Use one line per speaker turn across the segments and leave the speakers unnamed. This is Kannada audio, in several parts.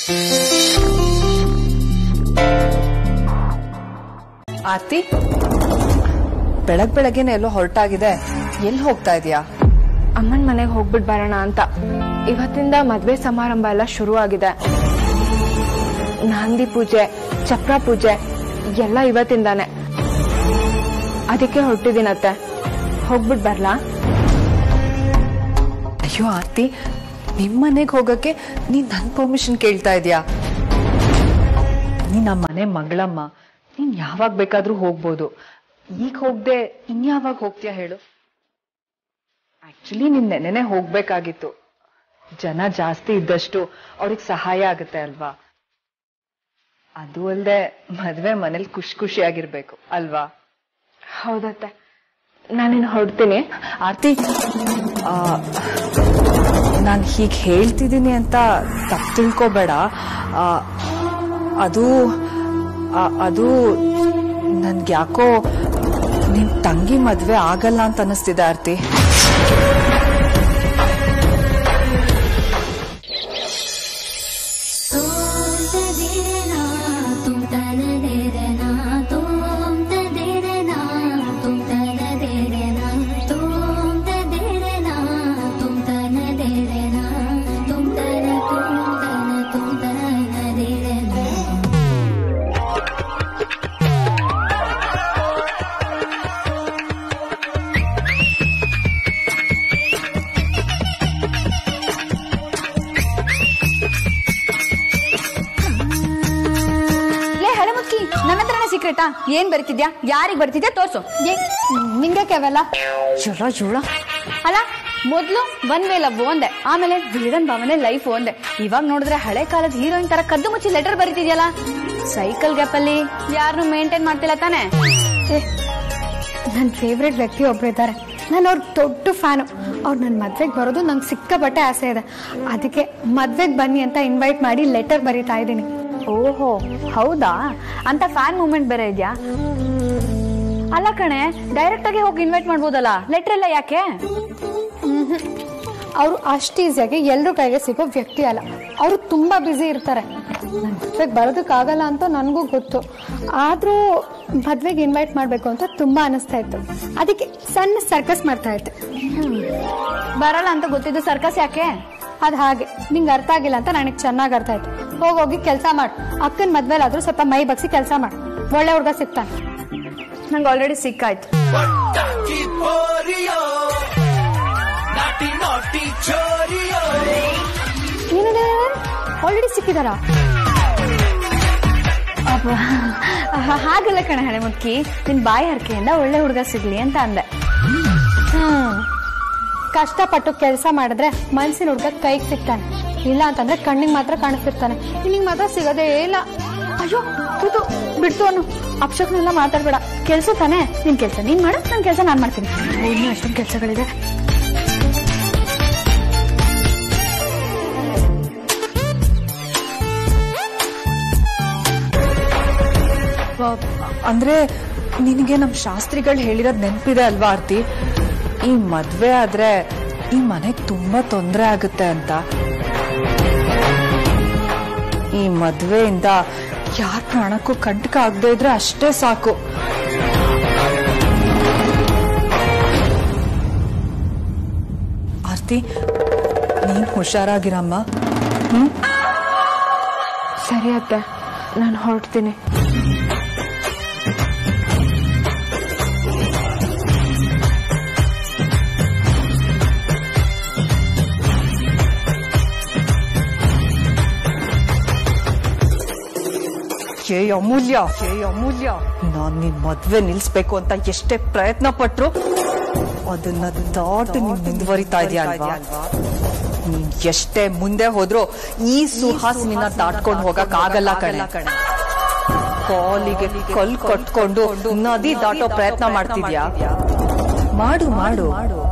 ಆರ್ತಿ ಬೆಳಗ್ ಬೆಳಗ್ಗೆನೆ ಎಲ್ಲೋ ಹೊರಟಾಗಿದೆ ಎಲ್ಲಿ ಹೋಗ್ತಾ ಇದೀಯಾ
ಅಮ್ಮನ್ ಮನೆಗೆ ಹೋಗ್ಬಿಟ್ ಬರೋಣ ಅಂತ ಇವತ್ತಿಂದ ಮದ್ವೆ ಸಮಾರಂಭ ಎಲ್ಲ ಶುರು ಆಗಿದೆ ನಾಂದಿ ಪೂಜೆ ಚಪ್ರ ಪೂಜೆ ಎಲ್ಲ ಇವತ್ತಿಂದಾನೆ ಅದಕ್ಕೆ ಹೊರಟಿದ್ದೀನತ್ತೆ ಹೋಗ್ಬಿಟ್ ಬರ್ಲಾ
ಅಯ್ಯೋ ಆರ್ತಿ ನಿಮ್ ಮನೆಗ್ ಹೋಗಕ್ಕೆ ನೀನ್ ನನ್ ಪರ್ಮಿಷನ್ ಕೇಳ್ತಾ ಇದೀಯಾ ನೀನ್ ನಮ್ಮ ಮನೆ ಮಗಳಮ್ಮ ನೀನ್ ಯಾವಾಗ ಬೇಕಾದ್ರೂ ಹೋಗ್ಬೋದು ಈಗ ಹೋಗ್ದೆ ಇನ್ಯಾವಾಗ ಹೋಗ್ತೀಯಾ ಹೇಳು ಆಕ್ಚುಲಿ ನೀನ್ ನೆನೆನೆ ಹೋಗ್ಬೇಕಾಗಿತ್ತು ಜನ ಜಾಸ್ತಿ ಇದ್ದಷ್ಟು ಅವ್ರಿಗೆ ಸಹಾಯ ಆಗುತ್ತೆ ಅಲ್ವಾ ಅದು ಅಲ್ದೆ ಮದ್ವೆ ಮನೇಲಿ ಖುಷಿ ಖುಷಿಯಾಗಿರ್ಬೇಕು ಅಲ್ವಾ
ಹೌದತ್ತೆ ನಾನಿನ್ನು ಹೊರಡ್ತೀನಿ
ಆರ್ತಿ ನಾನು ಹೀಗೆ ಹೇಳ್ತಿದ್ದೀನಿ ಅಂತ ತಪ್ಪು ತಿಳ್ಕೊಬೇಡ ಆ, ಅದು ಆ, ಅದು ನನ್ಗೆ ಯಾಕೋ ನಿಮ್ ತಂಗಿ ಮದ್ವೆ ಆಗಲ್ಲ ಅಂತ ಅನಿಸ್ತಿದೆ ಆರ್ತಿ
ಲೇ ಹಳೆ ಮುಕ್ಕಿ ನನ್ನ ಹತ್ರನೇ ಸೀಕ್ರೆಟಾ ಏನ್ ಬರೀತಿದ್ಯಾ ಯಾರಿಗ್ ಬರ್ತಿದ್ಯಾ ತೋರ್ಸು ಏ ನಿಂಗೆ ಅವೆಲ್ಲ ಜುಳ ಜುಳ ಅಲ್ಲ ಮೊದ್ಲು ಒನ್ ವೇ ಲವ್ ಒಂದೆ ಆಮೇಲೆ ವೀರನ್ ಭಾವನೆ ಲೈಫ್ ಒಂದೆ ಇವಾಗ ನೋಡಿದ್ರೆ ಹಳೆ ಕಾಲದ ಹೀರೋಯಿನ್ ತರ ಕದ್ದು ಮುಚ್ಚಿ ಲೆಟರ್ ಬರೀತಿದ್ಯಲ್ಲ ಸೈಕಲ್ ಗ್ಯಾಪ್ ಅಲ್ಲಿ ಯಾರನ್ನು ಮೇಂಟೈನ್ ಮಾಡ್ತಿಲ್ಲ ತಾನೆ
ನನ್ನ ಫೇವ್ರೆಟ್ ವ್ಯಕ್ತಿ ಒಬ್ರು ಇದ್ದಾರೆ ನಾನು ಅವ್ರ ದೊಡ್ಡ ಫ್ಯಾನು ಅವ್ರು ನನ್ನ ಮದ್ವೆಗೆ ಬರೋದು ನಂಗೆ ಸಿಕ್ಕಾಪಟ್ಟೆ ಆಸೆ ಇದೆ ಅದಕ್ಕೆ ಮದ್ವೆಗೆ ಬನ್ನಿ ಅಂತ ಇನ್ವೈಟ್ ಮಾಡಿ ಲೆಟರ್ ಬರೀತಾ ಇದ್ದೀನಿ
ಓಹೋ ಹೌದಾ ಅಂತ ಫ್ಯಾನ್ ಮೂಮೆಂಟ್ ಬೇರೆ ಇದ್ಯಾ ಅಲ್ಲ ಕಣೆ ಡೈರೆಕ್ಟ್ ಆಗಿ ಹೋಗಿ ಇನ್ವೈಟ್ ಮಾಡ್ಬೋದಲ್ಲ ಲೆಟರ್ ಎಲ್ಲ ಯಾಕೆ
ಅವರು ಅಷ್ಟು ಈಸಿಯಾಗಿ ಎಲ್ಲರೂ ಕೈಗೆ ಸಿಗೋ ವ್ಯಕ್ತಿ ಅಲ್ಲ ಅವರು ತುಂಬಾ ಬ್ಯುಸಿ ಇರ್ತಾರೆ ನನ್ನ ಮದ್ವೆಗೆ ಬರೋದಕ್ಕಾಗಲ್ಲ ಅಂತ ನನಗೂ ಗೊತ್ತು ಆದರೂ ಮದ್ವೆಗೆ ಇನ್ವೈಟ್ ಮಾಡಬೇಕು ಅಂತ ತುಂಬಾ ಅನಿಸ್ತಾ ಇತ್ತು ಅದಕ್ಕೆ ಸಣ್ಣ ಸರ್ಕಸ್ ಮಾಡ್ತಾ ಇದ್ದೆ
ಬರಲ್ಲ ಅಂತ ಗೊತ್ತಿದ್ದು ಸರ್ಕಸ್ ಯಾಕೆ
ಅದು ಹಾಗೆ ನಿಂಗೆ ಅರ್ಥ ಆಗಿಲ್ಲ ಅಂತ ನನಗೆ ಚೆನ್ನಾಗಿ ಅರ್ಥ ಆಯ್ತು ಹೋಗೋಗಿ ಕೆಲಸ ಮಾಡು ಅಕ್ಕನ ಮದ್ವೆಲಾದ್ರೂ ಸ್ವಲ್ಪ ಮೈ ಬಗ್ಸಿ ಕೆಲಸ ಮಾಡು ಒಳ್ಳೆ ಹುಡುಗ ಸಿಗ್ತಾನೆ
ನಂಗೆ ಆಲ್ರೆಡಿ ಸಿಕ್ಕಾಯ್ತು
ಆಲ್ರೆಡಿ ಸಿಕ್ಕಿದಾರ
ಅಬ್ಬಾ, ಹಾಗಲ್ಲ ಕಣೆ ಹಣೆ ಮುಕ್ಕಿ ನಿನ್ ಬಾಯಿ ಹರಕೆಯಿಂದ ಒಳ್ಳೆ ಹುಡುಗ ಸಿಗ್ಲಿ ಅಂತ ಅಂದೆ
ಹ್ಮ್ ಕಷ್ಟಪಟ್ಟು ಕೆಲಸ ಮಾಡಿದ್ರೆ ಮನ್ಸಿನ ಹುಡುಗ ಕೈಗೆ ಸಿಗ್ತಾನೆ ಇಲ್ಲ ಅಂತಂದ್ರೆ ಕಣ್ಣಿಗೆ ಮಾತ್ರ ಕಾಣಿಸ್ತಿರ್ತಾನೆ ನಿನಗೆ ಮಾತ್ರ ಸಿಗೋದೇ ಇಲ್ಲ
ಅಯ್ಯೋ ಕೂತು ಬಿಡ್ತು ಅನ್ನು ಅಪ್ಶಕ್ನೆಲ್ಲ ಮಾತಾಡ್ಬೇಡ ಕೆಲ್ಸ ತಾನೇ ನಿನ್ ಕೆಲ್ಸ ನೀನ್ ಮಾಡ ನನ್ ಕೆಲ್ಸ ನಾನ್ ಮಾಡ್ತೀನಿ ಇನ್ನೂ ಅಷ್ಟೊಂದು ಕೆಲ್ಸಗಳಿದೆ
ಅಂದ್ರೆ ನಿನಗೆ ನಮ್ ಶಾಸ್ತ್ರಿಗಳು ಹೇಳಿರೋದ್ ನೆನ್ಪಿದೆ ಅಲ್ವಾ ಆರ್ತಿ ಈ ಮದ್ವೆ ಆದ್ರೆ ಈ ಮನೆಗ್ ತುಂಬಾ ತೊಂದರೆ ಆಗುತ್ತೆ ಅಂತ ಈ ಮದ್ವೆಯಿಂದ ಯಾರ ಪ್ರಾಣಕ್ಕೂ ಕಂಟಕ ಆಗದೆ ಇದ್ರೆ ಅಷ್ಟೇ ಸಾಕು ಆರ್ತಿ ನೀನ್ ಹುಷಾರಾಗಿರಮ್ಮ
ಸರಿ ಅತ್ತೆ ನಾನು ಹೊರಡ್ತೀನಿ
ಏ ಅಮೂಲ್ಯ ಏ ಅಮೂಲ್ಯ ನಾನ್ ನಿನ್ ಮದ್ವೆ ನಿಲ್ಸ್ಬೇಕು ಅಂತ ಎಷ್ಟೇ ಪ್ರಯತ್ನ ಪಟ್ರು ಅದನ್ನ ದಾಟಿ ನೀನ್ ಮುಂದುವರಿತಾ ಇದೆಯಾ ಅಲ್ವಾ ನೀನ್ ಎಷ್ಟೇ ಮುಂದೆ ಹೋದ್ರು ಈ ಸುಹಾಸಿನಿನ ದಾಟ್ಕೊಂಡು ಹೋಗಕ್ ಆಗಲ್ಲ ಕಣೆ ಕಾಲಿಗೆ ಕಲ್ ಕಟ್ಕೊಂಡು ನದಿ ದಾಟೋ ಪ್ರಯತ್ನ ಮಾಡ್ತಿದ್ಯಾ ಮಾಡು ಮಾಡು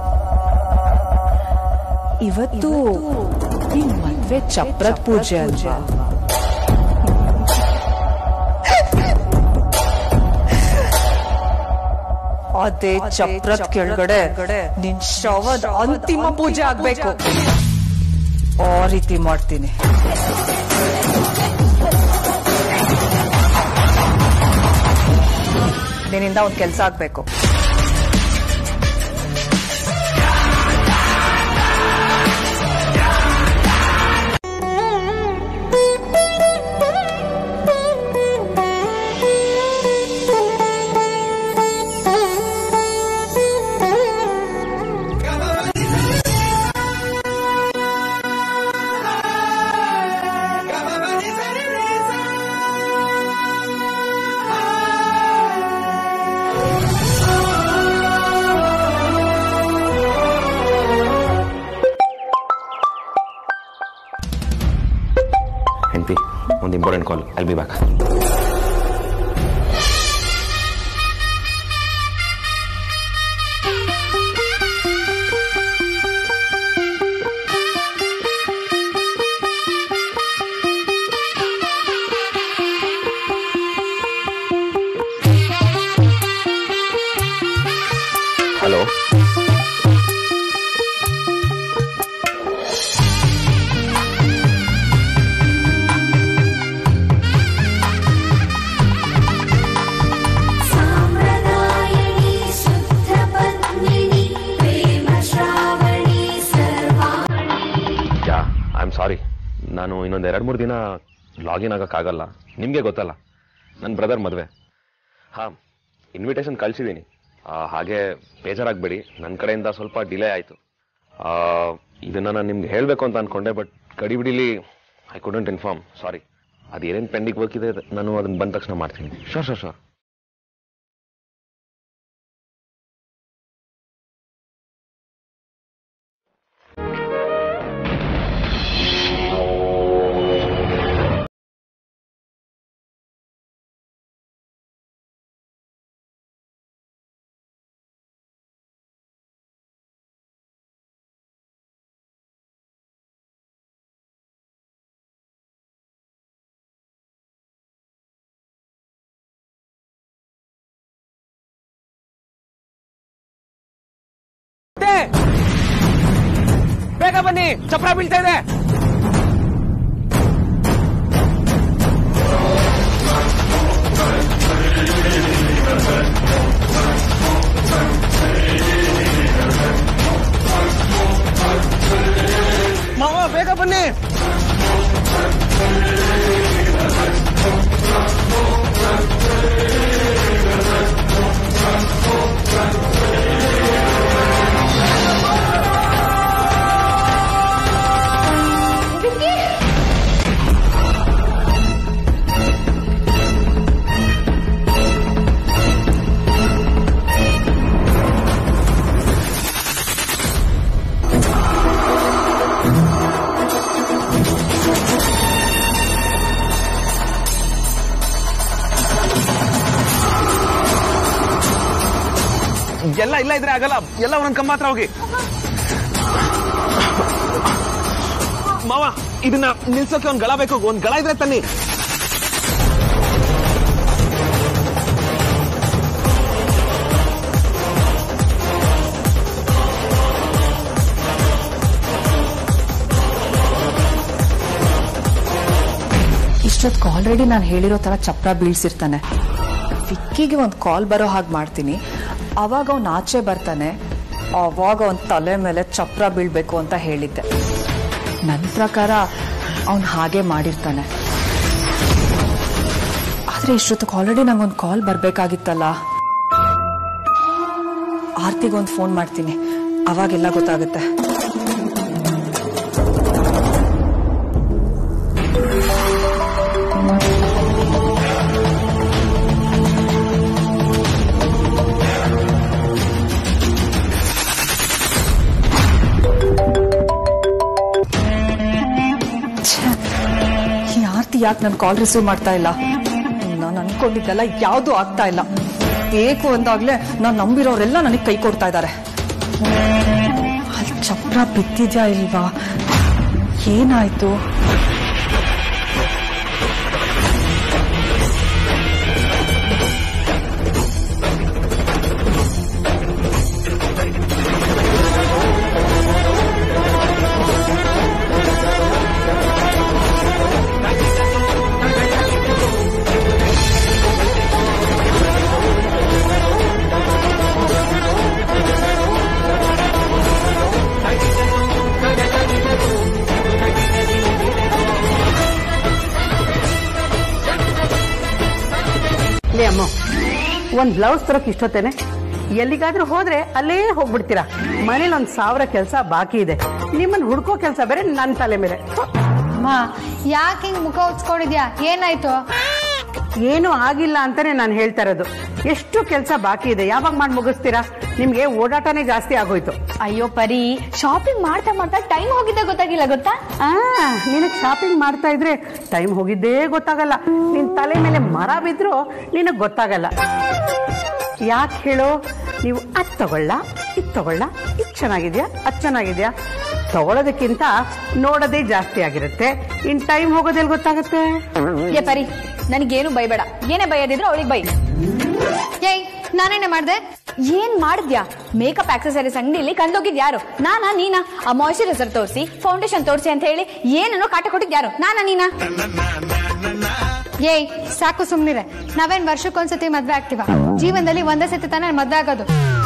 ಇವತ್ತು ಈ ಮದ್ವೆ ಚಪ್ರದ ಪೂಜೆ ಅಲ್ವಾ ಅದೇ ಚಪ್ರದ ಕೆಳಗಡೆ ನಿನ್ ಶವದ ಅಂತಿಮ ಪೂಜೆ ಆಗ್ಬೇಕು ಆ ರೀತಿ ಮಾಡ್ತೀನಿ ನಿನ್ನಿಂದ ಒಂದ್ ಕೆಲ್ಸ ಆಗ್ಬೇಕು
ಹೆಂಡತಿ ಒಂದು important call I'll be back hello
साम्प्रदायिणी शुद्धपत्निनि प्रेमश्रावणी सर्वाणि
ಯಾ ಐ ಆಮ್ ಸಾರಿ ನಾನು ಇನ್ನೊಂದು ಎರಡು ಮೂರು ದಿನ ಲಾಗಿನ್ ಆಗೋಕ್ಕಾಗಲ್ಲ ನಿಮಗೆ ಗೊತ್ತಲ್ಲ ನನ್ನ ಬ್ರದರ್ ಮದುವೆ ಹಾಂ ಇನ್ವಿಟೇಷನ್ ಕಳಿಸಿದ್ದೀನಿ ಹಾಗೆ ಬೇಜಾರಾಗಬೇಡಿ ನನ್ನ ಕಡೆಯಿಂದ ಸ್ವಲ್ಪ ಡಿಲೇ ಆಯಿತು ಇದನ್ನು ನಾನು ನಿಮ್ಗೆ ಹೇಳಬೇಕು ಅಂತ ಅಂದ್ಕೊಂಡೆ ಬಟ್ ಗಡಿಬಿಡಿಲಿ ಐ ಕುಡಂಟ್ ಇನ್ಫಾರ್ಮ್ ಸಾರಿ ಅದು ಏನೇನು ಪೆಂಡಿಂಗ್ ವರ್ಕ್ ಇದೆ ನಾನು ಅದನ್ನು ಬಂದ ತಕ್ಷಣ ಮಾಡ್ತೀನಿ ಶೋರ್ ಶೋರ್ ಶೋರ್
ಬೇಗ ಬನ್ನಿ ಚಪ್ರ ಬೀಳ್ತಾ ಇದೆ ಮಾವ ಬೇಗ ಬನ್ನಿ ಎಲ್ಲ ಇಲ್ಲ ಇದ್ರೆ ಆಗಲ್ಲ ಎಲ್ಲ ಒಂದೊಂದ್ ಕಂಬ ಹತ್ರ ಹೋಗಿ ಮಾವ ಇದನ್ನ ನಿಲ್ಸೋಕೆ ಒಂದ್ ಗಳ ಬೇಕು ಒಂದ್ ಗಳ ಇದ್ರೆ ತನ್ನಿ
ಇಷ್ಟೊತ್ತಿಗೆ ಆಲ್ರೆಡಿ ನಾನು ಹೇಳಿರೋ ತರ ಚಪ್ರ ಬೀಳ್ಸಿರ್ತಾನೆ ವಿಕ್ಕಿಗೆ ಒಂದು ಕಾಲ್ ಬರೋ ಹಾಗೆ ಮಾಡ್ತೀನಿ ಅವಾಗ ಅವ್ನು ಆಚೆ ಬರ್ತಾನೆ ಅವಾಗ ಅವನ ತಲೆ ಮೇಲೆ ಚಪ್ರ ಬೀಳ್ಬೇಕು ಅಂತ ಹೇಳಿದ್ದೆ ನನ್ನ ಪ್ರಕಾರ ಅವನು ಹಾಗೆ ಮಾಡಿರ್ತಾನೆ ಆದ್ರೆ ಇಷ್ಟೊತ್ತಿಗೆ ಆಲ್ರೆಡಿ ನಂಗೊಂದು ಕಾಲ್ ಬರಬೇಕಾಗಿತ್ತಲ್ಲ ಆರ್ತಿಗೊಂದು ಫೋನ್ ಮಾಡ್ತೀನಿ ಅವಾಗೆಲ್ಲ ಗೊತ್ತಾಗುತ್ತೆ ಈ ಆರ್ತಿ ಯಾಕೆ ನನ್ನ ಕಾಲ್ ರಿಸೀವ್ ಮಾಡ್ತಾ ಇಲ್ಲ ನಾನು ಅನ್ಕೊಂಡಿದ್ದೆಲ್ಲ ಯಾವುದು ಆಗ್ತಾ ಇಲ್ಲ ಬೇಕು ಅಂದಾಗ್ಲೇ ನಾನು ನಂಬಿರೋರೆಲ್ಲ ನನಗೆ ಕೈ ಕೊಡ್ತಾ ಇದ್ದಾರೆ ಅಲ್ಲಿ ಚಪ್ರ ಬಿದ್ದಿದ್ಯಾ ಇಲ್ವಾ ಏನಾಯ್ತು
ಅಮ್ಮ ಒಂದ್ ಬ್ಲೌಸ್ ತರಕ್ ಇಷ್ಟೊತ್ತೇನೆ ಎಲ್ಲಿಗಾದ್ರೂ ಹೋದ್ರೆ ಅಲ್ಲೇ ಹೋಗ್ಬಿಡ್ತೀರಾ ಮನೇಲಿ ಒಂದ್ ಸಾವಿರ ಕೆಲಸ ಬಾಕಿ ಇದೆ ನಿಮ್ಮನ್ನ ಹುಡ್ಕೋ ಕೆಲಸ ಬೇರೆ ನನ್ನ ತಲೆ ಮೇಲೆ ಥು,
ಅಮ್ಮ ಯಾಕೆ ಹಿಂಗ್ ಮುಖ ಉಚ್ಕೊಂಡಿದ್ಯಾ ಏನಾಯ್ತು
ಏನೂ ಆಗಿಲ್ಲ ಅಂತಾನೆ ನಾನು ಹೇಳ್ತಾ ಇರೋದು ಎಷ್ಟು ಕೆಲಸ ಬಾಕಿ ಇದೆ ಯಾವಾಗ ಮಾಡಿ ಮುಗಿಸ್ತೀರಾ ನಿಮ್ಗೆ ಓಡಾಟನೇ ಜಾಸ್ತಿ ಆಗೋಯ್ತು
ಅಯ್ಯೋ ಪರಿ ಶಾಪಿಂಗ್ ಮಾಡ್ತಾ ಮಾಡ್ತಾ ಟೈಮ್ ಹೋಗಿದ್ದೆ ಗೊತ್ತಾಗಿಲ್ಲ ಗೊತ್ತಾ
ಆ ನಿನಗ್ ಶಾಪಿಂಗ್ ಮಾಡ್ತಾ ಇದ್ರೆ ಟೈಮ್ ಹೋಗಿದ್ದೇ ಗೊತ್ತಾಗಲ್ಲ ನಿನ್ ತಲೆ ಮೇಲೆ ಮರ ಬಿದ್ರು ನಿನಗ್ ಗೊತ್ತಾಗಲ್ಲ ಯಾಕೆ ಹೇಳು ನೀವು ಅದ್ ತಗೊಳ್ಳ ಇದ್ ತಗೊಳ್ಳ ಇದ್ ಚೆನ್ನಾಗಿದ್ಯಾ ಅದ್ ಚೆನ್ನಾಗಿದ್ಯಾ ತಗೊಳ್ಳೋದಕ್ಕಿಂತ ನೋಡೋದೇ ಜಾಸ್ತಿ ಆಗಿರುತ್ತೆ ಇನ್ ಟೈಮ್ ಹೋಗೋದೆಲ್ಲಿ ಗೊತ್ತಾಗುತ್ತೆ
ಏ ಪರಿ ನನಗೇನು ಬೈಬೇಡ ಏನೇ ಬೈಯೋದಿದ್ರೆ ಅವಳಿಗೆ ಬೈ
ಏಯ್ ನಾನೇನೆ ಮಾಡ್ದೆ
ಏನ್ ಮಾಡಿದ್ಯಾ ಮೇಕಪ್ ಆಕ್ಸೆಸರೀಸ್ ಅಂಗಡಿಯಲ್ಲಿ ಕಂಡೋಗಿದ್ ಯಾರು ನಾನಾ ನೀನಾ ಆ ಮಾಯಿಶ್ಚರೈಸರ್ ತೋರಿಸಿ ಫೌಂಡೇಶನ್ ತೋರಿಸಿ ಅಂತ ಹೇಳಿ ಏನನ್ನೋ ಕಾಟ ಕೊಟ್ಟಿದ್ ಯಾರು ನಾನಾ ನೀನಾ
ಏಯ್ ಸಾಕು ಸುಮ್ನಿರೆ ನಾವೇನ್ ವರ್ಷಕ್ಕೊಂದ್ಸತಿ ಮದ್ವೆ ಆಗ್ತೀವ ಜೀವನದಲ್ಲಿ ಒಂದೇ ಸತಿ ತಾನೇ ಮದ್ವೆ ಆಗೋದು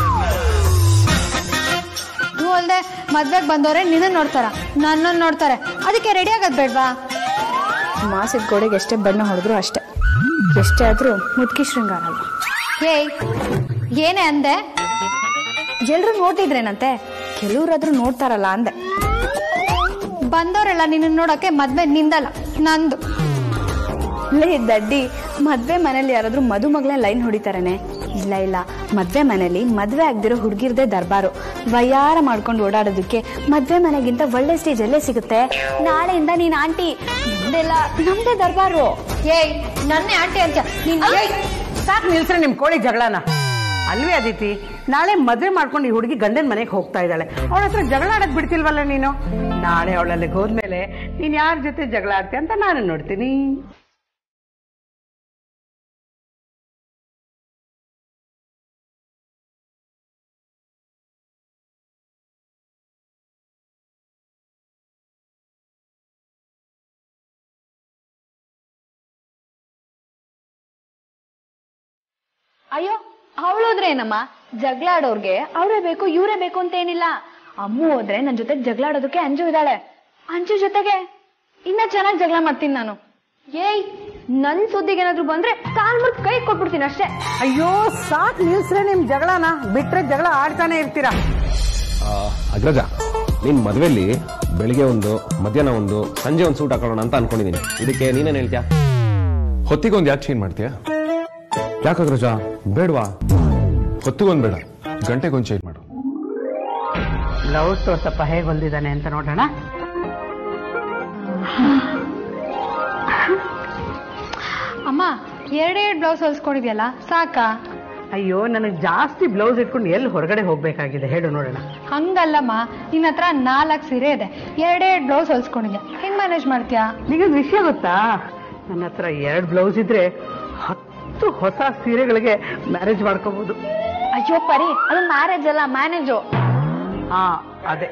ಇದು ಅಲ್ದೆ ಮದ್ವೆಗ್ ಬಂದವ್ರೆ ನಿನ್ನ ನೋಡ್ತಾರ ನನ್ನನ್ನು ನೋಡ್ತಾರೆ ಅದಕ್ಕೆ ರೆಡಿ ಆಗೋದ್ ಬೇಡ್ವಾ
ಮಾಸಿದ ಗೋಡೆಗೆ ಎಷ್ಟೇ ಬಣ್ಣ ಹೊಡೆದ್ರು ಅಷ್ಟೇ ಎಷ್ಟೇ ಆದ್ರೂ ಮುದ್ಕಿ ಶೃಂಗಾರ ಅಲ್ಲ
ಏಯ್ ಏನೇ ಅಂದೆ
ಎಲ್ರು ನೋಡ್ತಿದ್ರೇನಂತೆ ಕೆಲವ್ರಾದ್ರೂ ನೋಡ್ತಾರಲ್ಲ ಅಂದೆ
ಬಂದವರೆಲ್ಲ ನಿನ್ನ ನೋಡಕ್ಕೆ ಮದ್ವೆ ನಿಂದಲ್ಲ ನಂದು
ಲೇ ದಡ್ಡಿ ಮದ್ವೆ ಮನೇಲಿ ಯಾರಾದ್ರೂ ಮದುಮಗಳೇ ಲೈನ್ ಹೊಡಿತಾರನೆ ಇಲ್ಲ ಇಲ್ಲ ಮದ್ವೆ ಮನೇಲಿ ಮದ್ವೆ ಆಗ್ದಿರೋ ಹುಡುಗಿರ್ದೇ ದರ್ಬಾರು ವಯ್ಯಾರ ಮಾಡ್ಕೊಂಡು ಓಡಾಡೋದಕ್ಕೆ ಮದ್ವೆ ಮನೆಗಿಂತ ಒಳ್ಳೆ ಸ್ಟೇಜ್ ಅಲ್ಲೇ ಸಿಗುತ್ತೆ ನಾಳೆಯಿಂದ ನೀನ್ ಆಂಟಿ ನಮ್ದೆಲ್ಲ ನಮ್ದೇ ದರ್ಬಾರು
ಏಯ್ ನನ್ನೇ ಆಂಟಿ ಅಂತ ನೀನ್ ಏಯ್,
ಸಾಕು ನಿಲ್ಸ್ರೆ ನಿಮ್ ಕೋಳಿ ಜಗಳನ ಅಲ್ವೇ ಅದಿತಿ ನಾಳೆ ಮದ್ವೆ ಮಾಡ್ಕೊಂಡು ಈ ಹುಡುಗಿ ಗಂಡನ ಮನೆಗೆ ಹೋಗ್ತಾ ಇದ್ದಾಳೆ ಅವಳ ಹತ್ರ ಜಗಳ ಆಡಕ್ ಬಿಡ್ತಿಲ್ವಲ್ಲ ನೀನು ನಾಳೆ ಅವಳಲ್ಲಿಗೆ ಹೋದ್ಮೇಲೆ ನೀನ್ ಯಾರ ಜೊತೆ ಜಗಳ ಆಡ್ತೀಯ ಅಂತ ನಾನು ನೋಡ್ತೀನಿ
ಅಯ್ಯೋ ಅವಳು ಹೋದ್ರೆ ಏನಮ್ಮ ಜಗಳ ಆಡೋರ್ಗೆ ಅವರೇ ಬೇಕು ಇವರೇ ಬೇಕು ಅಂತ ಏನಿಲ್ಲ ಅಮ್ಮು ಹೋದ್ರೆ ನನ್ ಜೊತೆ ಜಗಳ ಆಡೋದಕ್ಕೆ ಅಂಜು ಇದ್ದಾಳೆ ಅಂಜು ಜೊತೆಗೆ ಇನ್ನ ಚೆನ್ನಾಗಿ ಜಗಳ ಮಾಡ್ತೀನಿ ನಾನು ಏಯ್ ನನ್ ಸುದ್ದಿಗೆ ಏನಾದ್ರು ಬಂದ್ರೆ ಕಾಲ್ ಮುರ್ದ್ ಕೈ ಕೊಟ್ಬಿಡ್ತೀನಿ ಅಷ್ಟೇ
ಅಯ್ಯೋ ಸಾಕ್ ನಿಲ್ಸ್ರೆ ನಿಮ್ ಜಗಳನ ಬಿಟ್ರೆ ಜಗಳ ಆಡ್ತಾನೆ ಇರ್ತೀರಾ
ಅಗ್ರಜ ನಿನ್ ಮದ್ವೆಲಿ ಬೆಳಿಗ್ಗೆ ಒಂದು ಮಧ್ಯಾಹ್ನ ಒಂದು ಸಂಜೆ ಒಂದು ಸೂಟ್ ಹಾಕೊಳ್ಳೋಣ ಅಂತ ಅನ್ಕೊಂಡಿದೀನಿ ಇದಕ್ಕೆ ನೀನೇನ್ ಹೇಳ್ತೀಯಾ
ಹೊತ್ತಿಗೊಂದು ಯಾಕೆ ಚೇಂಜ್ ಮಾಡ್ತೀಯಾ ಯಾಕೆ ಅಗ್ರಜ ಬೇಡವಾ ಹೊತ್ತಿಗೊಂದು ಬೇಡ ಗಂಟೆಗೊಂದು ಚೇಂಜ್ ಮಾಡು
ಬ್ಲೌಸ್ ತೋರ್ಸಪ್ಪ ಹೇಗೆ ಹೊಲ್ದಿದ್ದಾನೆ ಅಂತ ನೋಡೋಣ
ಅಮ್ಮ ಎರಡೆರಡು ಬ್ಲೌಸ್ ಹೊಲ್ಸ್ಕೊಂಡಿದ್ಯಲ್ಲ ಸಾಕಾ
ಅಯ್ಯೋ ನನಗೆ ಜಾಸ್ತಿ ಬ್ಲೌಸ್ ಇಟ್ಕೊಂಡು ಎಲ್ಲಿ ಹೊರಗಡೆ ಹೋಗ್ಬೇಕಾಗಿದೆ ಹೇಳು ನೋಡೋಣ
ಹಂಗಲ್ಲಮ್ಮ ನಿನ್ನ ಹತ್ರ ನಾಲ್ಕು ಸೀರೆ ಇದೆ ಎರಡೆರಡು ಬ್ಲೌಸ್ ಹೊಲ್ಸ್ಕೊಂಡಿದ್ಯಾ ಹೆಂಗ್ ಮ್ಯಾನೇಜ್ ಮಾಡ್ತೀಯಾ
ನಿಗೊಂದು ವಿಷಯ ಗೊತ್ತಾ ನನ್ನ ಹತ್ರ ಎರಡು ಬ್ಲೌಸ್ ಇದ್ರೆ ಹತ್ತು ಹೊಸ ಸೀರೆಗಳಿಗೆ ಮ್ಯಾರೇಜ್ ಮಾಡ್ಕೋಬಹುದು
ಅಯ್ಯೋ ಪರಿ ಅದು ಮ್ಯಾರೇಜ್ ಅಲ್ಲ ಮ್ಯಾನೇಜು
ಹಾ ಅದೇ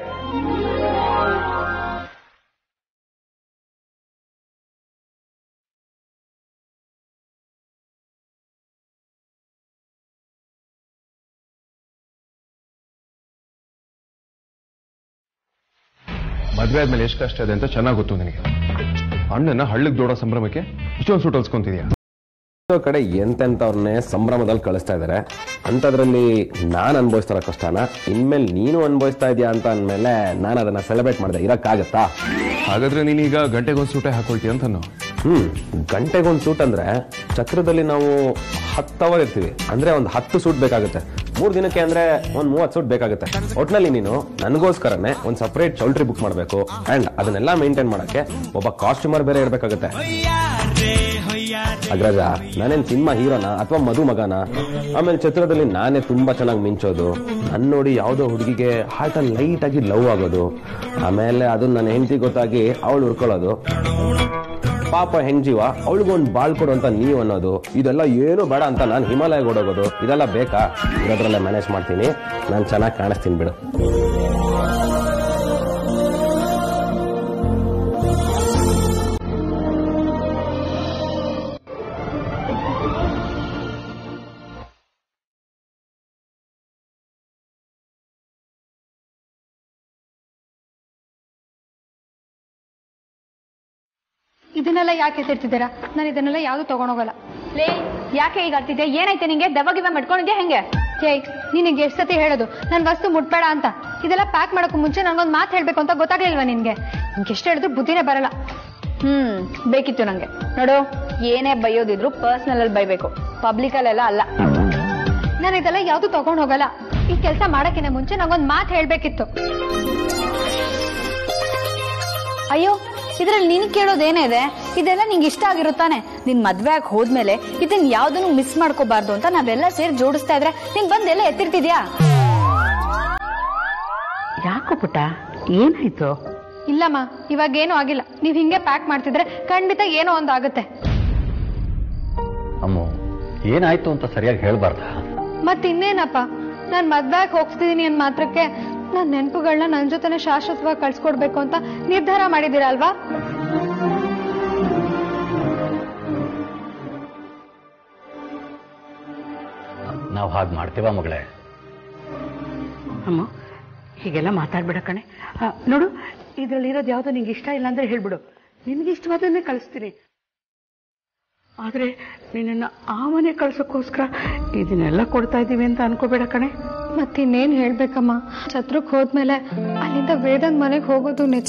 ಮದ್ವೆ ಆದ್ಮೇಲೆ ಎಷ್ಟು ಕಷ್ಟ ಇದೆ ಅಂತ ಚೆನ್ನಾಗಿ ಗೊತ್ತು ನಿನಗೆ ಅಣ್ಣನ ಹಳ್ಳಿಗೆ ದೊಡ್ಡ ಸಂಭ್ರಮಕ್ಕೆ ಇಷ್ಟೊಂದು ಸೂಟ್ ಹೊಲ್ಸ್ಕೊಂತಿದ್ಯಾ
ಎಷ್ಟೋ ಕಡೆ ಎಂತೆಂಥವ್ರನ್ನೇ ಸಂಭ್ರಮದಲ್ಲಿ ಕಳಿಸ್ತಾ ಇದ್ದಾರೆ ಅಂಥದ್ರಲ್ಲಿ ನಾನು ಅನುಭವಿಸ್ತಾರ ಕಷ್ಟನ ಇನ್ಮೇಲೆ ನೀನು ಅನುಭವಿಸ್ತಾ ಇದೆಯಾ ಅಂತ ಅಂದಮೇಲೆ ನಾನು ಅದನ್ನ ಸೆಲೆಬ್ರೇಟ್ ಮಾಡಿದೆ ಇರಕ್ಕಾಗತ್ತಾ
ಹಾಗಾದ್ರೆ ನೀನೀಗ ಗಂಟೆಗೊಂದು ಸೂಟೇ ಹಾಕೊಳ್ತೀಯ ಅಂತ ನಾನು
ಹ್ಮ್ ಗಂಟೆಗೊಂದು ಸೂಟ್ ಅಂದ್ರೆ ಚಕ್ರದಲ್ಲಿ ನಾವು ಹತ್ತು ಅವರ್ ಇರ್ತೀವಿ ಅಂದ್ರೆ ಒಂದು ಹತ್ತು ಸೂಟ್ ಬೇಕಾಗುತ್ತೆ ಮೂರ್ ದಿನಕ್ಕೆ ಅಂದ್ರೆ ಒಂದ್ ಮೂವತ್ತು ಸೂಟ್ ಬೇಕಾಗುತ್ತೆ ಒಟ್ನಲ್ಲಿ ನೀನು ನನಗೋಸ್ಕರನೇ ಒಂದು ಸಪರೇಟ್ ಚೌಲ್ಟ್ರಿ ಬುಕ್ ಮಾಡಬೇಕು ಅಂಡ್ ಅದನ್ನೆಲ್ಲ ಮೇಂಟೈನ್ ಮಾಡಕ್ಕೆ ಒಬ್ಬ ಕಾಸ್ಟ್ಯೂಮರ್ ಬೇರೆ ಇರ್ಬೇಕಾಗುತ್ತೆ ಅಗ್ರಜ ನಾನೇನ್ ಸಿನಿಮಾ ಹೀರೋನ ಅಥವಾ ಮಧು ಮಗನ ಆಮೇಲೆ ಚಿತ್ರದಲ್ಲಿ ನಾನೇ ತುಂಬಾ ಚೆನ್ನಾಗಿ ಮಿಂಚೋದು ನನ್ ನೋಡಿ ಯಾವ್ದೋ ಹುಡುಗಿಗೆ ಹಾರ್ಟ್ ಅಲ್ಲಿ ಲೈಟ್ ಆಗಿ ಲವ್ ಆಗೋದು ಆಮೇಲೆ ಅದು ನನ್ನ ಹೆಂಡತಿ ಗೊತ್ತಾಗಿ ಅವಳು ಉರ್ಕೊಳ್ಳೋದು ಪಾಪ ಹೆಣ್ಜೀವ ಅವಳಿಗೊಂದು ಬಾಳ್ ಕೊಡು ಅಂತ ನೀವು ಅನ್ನೋದು ಇದೆಲ್ಲ ಏನು ಬೇಡ ಅಂತ ನಾನು ಹಿಮಾಲಯ ಓಡೋಗೋದು ಇದೆಲ್ಲ ಬೇಕಾ ಇರೋದ್ರಲ್ಲೇ ಮ್ಯಾನೇಜ್ ಮಾಡ್ತೀನಿ ನಾನು ಚೆನ್ನಾಗಿ ಕಾಣಿಸ್ತೀನಿ ಬಿಡು
ಇದನ್ನೆಲ್ಲ ಯಾಕೆ ಎತ್ತಿಡ್ತಿದ್ದೀರಾ ನಾನು ಇದನ್ನೆಲ್ಲ ಯಾವುದು ತಗೊಂಡೋಗಲ್ಲ
ಲೇ ಯಾಕೆ ಈಗ ಅರ್ತಿದ್ಯಾ ಏನಾಯ್ತು ನಿಂಗೆ ದೆವ್ವಗಿವ ಮಾಡ್ಕೊಂಡಿದ್ಯಾ ಹೆಂಗೆ
ಏಯ್ ನಿನಗೆ ಎಷ್ಟು ಸತಿ ಹೇಳೋದು ನನ್ನ ವಸ್ತು ಮುಟ್ಬೇಡ ಅಂತ ಇದೆಲ್ಲ ಪ್ಯಾಕ್ ಮಾಡೋಕ್ಕೂ ಮುಂಚೆ ನನಗೊಂದು ಮಾತು ಹೇಳ್ಬೇಕು ಅಂತ ಗೊತ್ತಾಗ್ಲಿಲ್ವಾ ನಿನ್ಗೆ ನಿನ್ಗೆ ಎಷ್ಟು ಹೇಳಿದ್ರು ಬುದ್ಧಿನೇ ಬರಲ್ಲ
ಹ್ಮ್ ಬೇಕಿತ್ತು ನಂಗೆ ನೋಡು ಏನೇ ಬೈಯೋದಿದ್ರು ಪರ್ಸನಲ್ ಅಲ್ಲಿ ಬೈಬೇಕು ಪಬ್ಲಿಕ್ ಅಲ್ಲೆಲ್ಲ ಅಲ್ಲ
ನಾನು ಇದೆಲ್ಲ ಯಾವ್ದು ತಗೊಂಡ್ ಹೋಗಲ್ಲ ಈ ಕೆಲಸ ಮಾಡಕ್ಕಿಂತ ಮುಂಚೆ ನಂಗೊಂದು ಮಾತು ಹೇಳ್ಬೇಕಿತ್ತು
ಅಯ್ಯೋ ಇದ್ರಲ್ಲಿ ನಿನ್ ಕೇಳೋದೇನಿದೆ ಇದೆಲ್ಲ ನಿಂಗೆ ಇಷ್ಟ ಆಗಿರುತ್ತಾನೆ ನಿನ್ ಮದ್ವೆ ಆಗಿ ಹೋದ್ಮೇಲೆ ಇದನ್ನ ಯಾವ್ದನ್ನು ಮಿಸ್ ಮಾಡ್ಕೋಬಾರ್ದು ಅಂತ ನಾವೆಲ್ಲ ಸೇರಿ ಜೋಡಿಸ್ತಾ ಇದ್ರೆ ನೀನ್ ಬಂದೆಲ್ಲ ಎತ್ತಿರ್ತಿದ್ಯಾ
ಯಾಕೋ ಪುಟ್ಟ ಏನಾಯ್ತು
ಇಲ್ಲಮ್ಮ ಇವಾಗ ಏನೂ ಆಗಿಲ್ಲ ನೀವ್ ಹಿಂಗೆ ಪ್ಯಾಕ್ ಮಾಡ್ತಿದ್ರೆ ಖಂಡಿತ ಏನೋ ಒಂದು ಆಗುತ್ತೆ
ಅಮ್ಮು ಏನಾಯ್ತು ಅಂತ ಸರಿಯಾಗಿ ಹೇಳ್ಬಾರ್ದ
ಮತ್ ಇನ್ನೇನಪ್ಪ ನಾನ್ ಮದ್ವೆ ಆಗಿ ಹೋಗ್ತಿದೀನಿ ಅಂದ್ ಮಾತ್ರಕ್ಕೆ ನನ್ ನೆನಪುಗಳನ್ನ ನನ್ ಜೊತೆನೆ ಶಾಶ್ವತವಾಗಿ ಕಳ್ಸ್ಕೊಡ್ಬೇಕು ಅಂತ ನಿರ್ಧಾರ ಮಾಡಿದೀರ ಅಲ್ವಾ
ನಾವು ಹಾಗೆ ಮಾಡ್ತೀವ ಮಗಳೇ
ಅಮ್ಮ ಹೀಗೆಲ್ಲ ಮಾತಾಡ್ಬೇಡ ಕಣೆ ಆ, ನೋಡು ಇದ್ರಲ್ಲಿ ಇರೋದು ಯಾವ್ದೋ ನಿಂಗೆ ಇಷ್ಟ ಇಲ್ಲ ಅಂದ್ರೆ ಹೇಳ್ಬಿಡು ನಿನ್ಗೆ ಇಷ್ಟವಾದನ್ನೇ ಕಳಿಸ್ತೀನಿ ಆದ್ರೆ ನಿನ್ನ ಆ ಮನೆ ಕಳ್ಸೋಕ್ಕೋಸ್ಕರ ಇದನ್ನೆಲ್ಲ ಕೊಡ್ತಾ ಇದ್ದೀವಿ ಅಂತ ಅನ್ಕೋಬೇಡ ಕಣೆ
ಮತ್ತಿನ್ನೇನ್ ಹೇಳ್ಬೇಕಮ್ಮ ಛತ್ರಕ್ ಹೋದ್ಮೇಲೆ ಅಲ್ಲಿಂದ ವೇದನ್ ಮನೆಗ್ ಹೋಗೋದು ನಿಜ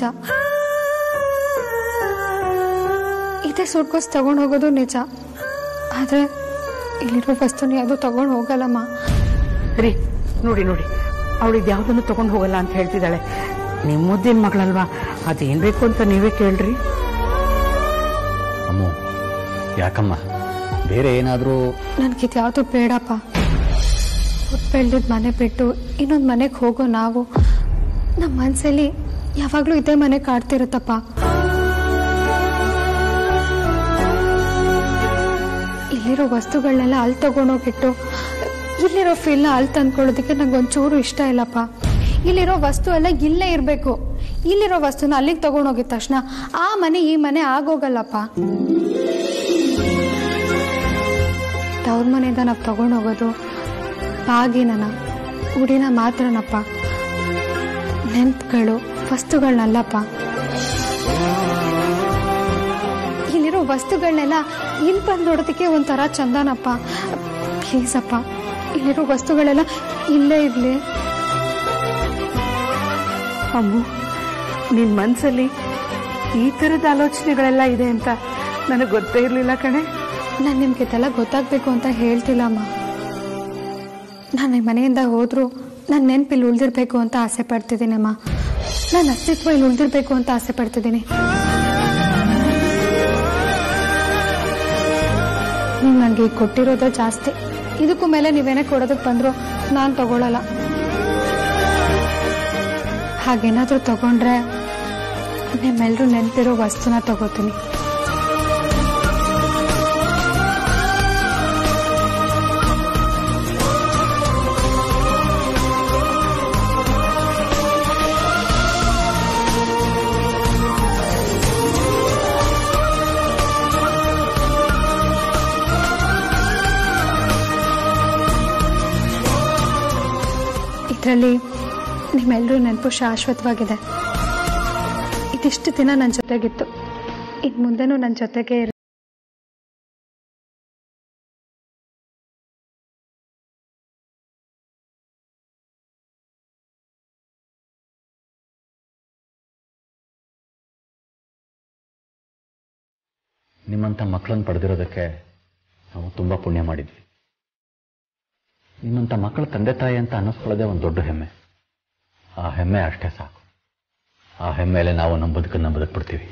ಇದೇ ಸುಟ್ಕೋಸ್ ತಗೊಂಡ್ ಹೋಗೋದು ನಿಜ ಆದ್ರೆ ಇಲ್ಲಿರೋ ವಸ್ತುನ ಯಾವ್ದು ತಗೊಂಡ್ ಹೋಗಲ್ಲಮ್ಮ
ರೀ ನೋಡಿ ನೋಡಿ ಅವಳು ಇದ್ಯಾವುದನ್ನು ತಗೊಂಡು ಹೋಗಲ್ಲ ಅಂತ ಹೇಳ್ತಿದ್ದಾಳೆ ನಿಮ್ಮ ಮುದ್ದಿನ ಮಗಳಲ್ವಾ ಅದೇನ್ ಬೇಕು ಅಂತ ನೀವೇ ಕೇಳ್ರಿ
ಅಮ್ಮು ಯಾಕಮ್ಮ ಬೇರೆ ಏನಾದರೂ
ನನ್ಗಿದ್ಯಾವುದು ಬೇಡಪ್ಪ ಬೆಳ್ದಿದ್ ಮನೆ ಬಿಟ್ಟು ಇನ್ನೊಂದು ಮನೆಗೆ ಹೋಗೋ ನಾವು ನಮ್ಮ ಮನಸ್ಸಲ್ಲಿ ಯಾವಾಗಲೂ ಇದೇ ಮನೆ ಕಾಡ್ತಿರುತ್ತಪ್ಪ ಇಲ್ಲಿರೋ ವಸ್ತುಗಳನ್ನೆಲ್ಲ ಅಲ್ಲಿ ತಗೊಂಡೋಗಿಟ್ಟು ಇಲ್ಲಿರೋ ಫೀಲ್ನ ಅಲ್ಲಿ ತಂದ್ಕೊಳ್ಳೋದಕ್ಕೆ ನಂಗೆ ಒಂಚೂರು ಇಷ್ಟ ಇಲ್ಲಪ್ಪ ಇಲ್ಲಿರೋ ವಸ್ತು ಎಲ್ಲ ಇಲ್ಲೇ ಇರಬೇಕು ಇಲ್ಲಿರೋ ವಸ್ತುನ ಅಲ್ಲಿಗೆ ತಗೊಂಡೋಗಿದ ತಕ್ಷಣ ಆ ಮನೆ ಈ ಮನೆ ಆಗೋಗಲ್ಲಪ್ಪ ತವ್ರ ಮನೆಯಿಂದ ನಾವು ತಗೊಂಡು ಹೋಗೋದು ಬಾಗಿನನ ಉಡಿನ ಮಾತ್ರನಪ್ಪ ನೆನ್ಪುಗಳು ವಸ್ತುಗಳನ್ನಲ್ಲಪ್ಪ ಇಲ್ಲಿರೋ ವಸ್ತುಗಳನ್ನೆಲ್ಲ ಇಲ್ಲಿ ಬಂದು ನೋಡೋದಕ್ಕೆ ಒಂಥರ ಚಂದನಪ್ಪ ಪ್ಲೀಸ್ ಅಪ್ಪ ಇಲ್ಲಿರೋ ವಸ್ತುಗಳೆಲ್ಲ ಇಲ್ಲೇ ಇರಲಿ
ಅಮ್ಮು ನಿನ್ ಮನ್ಸಲ್ಲಿ ಈ ತರದ ಆಲೋಚನೆಗಳೆಲ್ಲ ಇದೆ ಅಂತ ನನಗೆ ಗೊತ್ತೇ ಇರ್ಲಿಲ್ಲ ಕಣೆ
ನಾನು ನಿಮ್ಗೆ ಇದೆಲ್ಲ ಗೊತ್ತಾಗಬೇಕು ಅಂತ ಹೇಳ್ತಿಲ್ಲಮ್ಮ ನಾನು ಈ ಮನೆಯಿಂದ ಹೋದರೂ ನನ್ನ ನೆನಪಿಲ್ಲಿ ಉಳಿದಿರ್ಬೇಕು ಅಂತ ಆಸೆ ಪಡ್ತಿದ್ದೀನಮ್ಮ ನನ್ನ ಅಸ್ತಿತ್ವ ಇಲ್ಲಿ ಉಳಿದಿರ್ಬೇಕು ಅಂತ ಆಸೆ ಪಡ್ತಿದ್ದೀನಿ ನೀವು ನನಗೆ ಈಗ ಕೊಟ್ಟಿರೋದೇ ಜಾಸ್ತಿ ಇದಕ್ಕೂ ಮೇಲೆ ನೀವೇನೇ ಕೊಡೋದಕ್ಕೆ ಬಂದರೂ ನಾನು ತಗೊಳ್ಳಲ್ಲ ಹಾಗೇನಾದರೂ ತಗೊಂಡ್ರೆ ನಿಮ್ಮೆಲ್ಲರೂ ನೆನಪಿರೋ ವಸ್ತುನ ತಗೋತೀನಿ ಇದರಲ್ಲಿ ನಿಮ್ಮೆಲ್ಲರೂ ನೆನಪು ಶಾಶ್ವತವಾಗಿದೆ ಇದಿಷ್ಟು ದಿನ ನನ್ನ ಜೊತೆಗಿತ್ತು ಇನ್ನು ಮುಂದೆನೂ ನನ್ನ ಜೊತೆಗೆ ಇರು
ನಿಮ್ಮಂಥ ಮಕ್ಕಳನ್ನು ಪಡೆದಿರೋದಕ್ಕೆ ನಾವು ತುಂಬ ಪುಣ್ಯ ಮಾಡಿದ್ವಿ ನಿಮ್ಮಂಥ ಮಕ್ಕಳ ತಂದೆ ತಾಯಿ ಅಂತ ಅನ್ನಿಸ್ಕೊಳ್ಳೋದೇ ಒಂದು ದೊಡ್ಡ ಹೆಮ್ಮೆ ಆ ಹೆಮ್ಮೆ ಅಷ್ಟೇ ಸಾಕು ಆ ಹೆಮ್ಮೆಲೆ ನಾವು ನಮ್ಮ ಬದುಕನ್ನು ಬದುಕ್ಬಿಡ್ತೀವಿ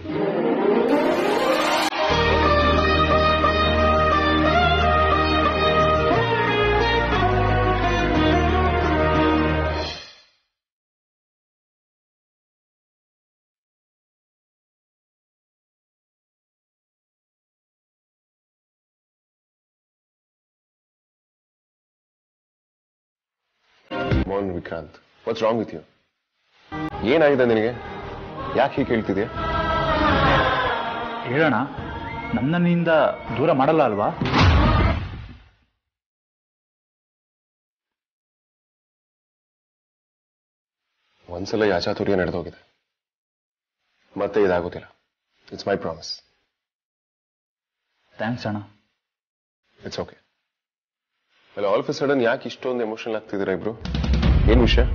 Mohan Vikrant what's wrong with you ಏನಾಗಿದೆ ನಿನಗೆ ಯಾಕೆ ಹೀಗೆ ಕೇಳ್ತಿದ್ಯಾ
ಹೇಳೋಣ ನನ್ನನ್ನಿಂದ ದೂರ ಮಾಡಲ್ಲ ಅಲ್ವಾ
ಒಂದ್ಸಲ ಯಾಚಾತುರ್ಯ ನಡೆದೋಗಿದೆ ಮತ್ತೆ ಇದಾಗೋದಿಲ್ಲ ಇಟ್ಸ್ ಮೈ ಪ್ರಾಮಿಸ್
ಥ್ಯಾಂಕ್ಸ್ ಅಣ್ಣ
ಇಟ್ಸ್ ಓಕೆ
ಅಲ್ಲ ಆಲ್ ಆಫ್ ಸಡನ್ ಯಾಕೆ ಇಷ್ಟೊಂದು ಎಮೋಷನಲ್ ಆಗ್ತಿದ್ದೀರಾ ಇಬ್ರು ಏನ್ ವಿಷಯ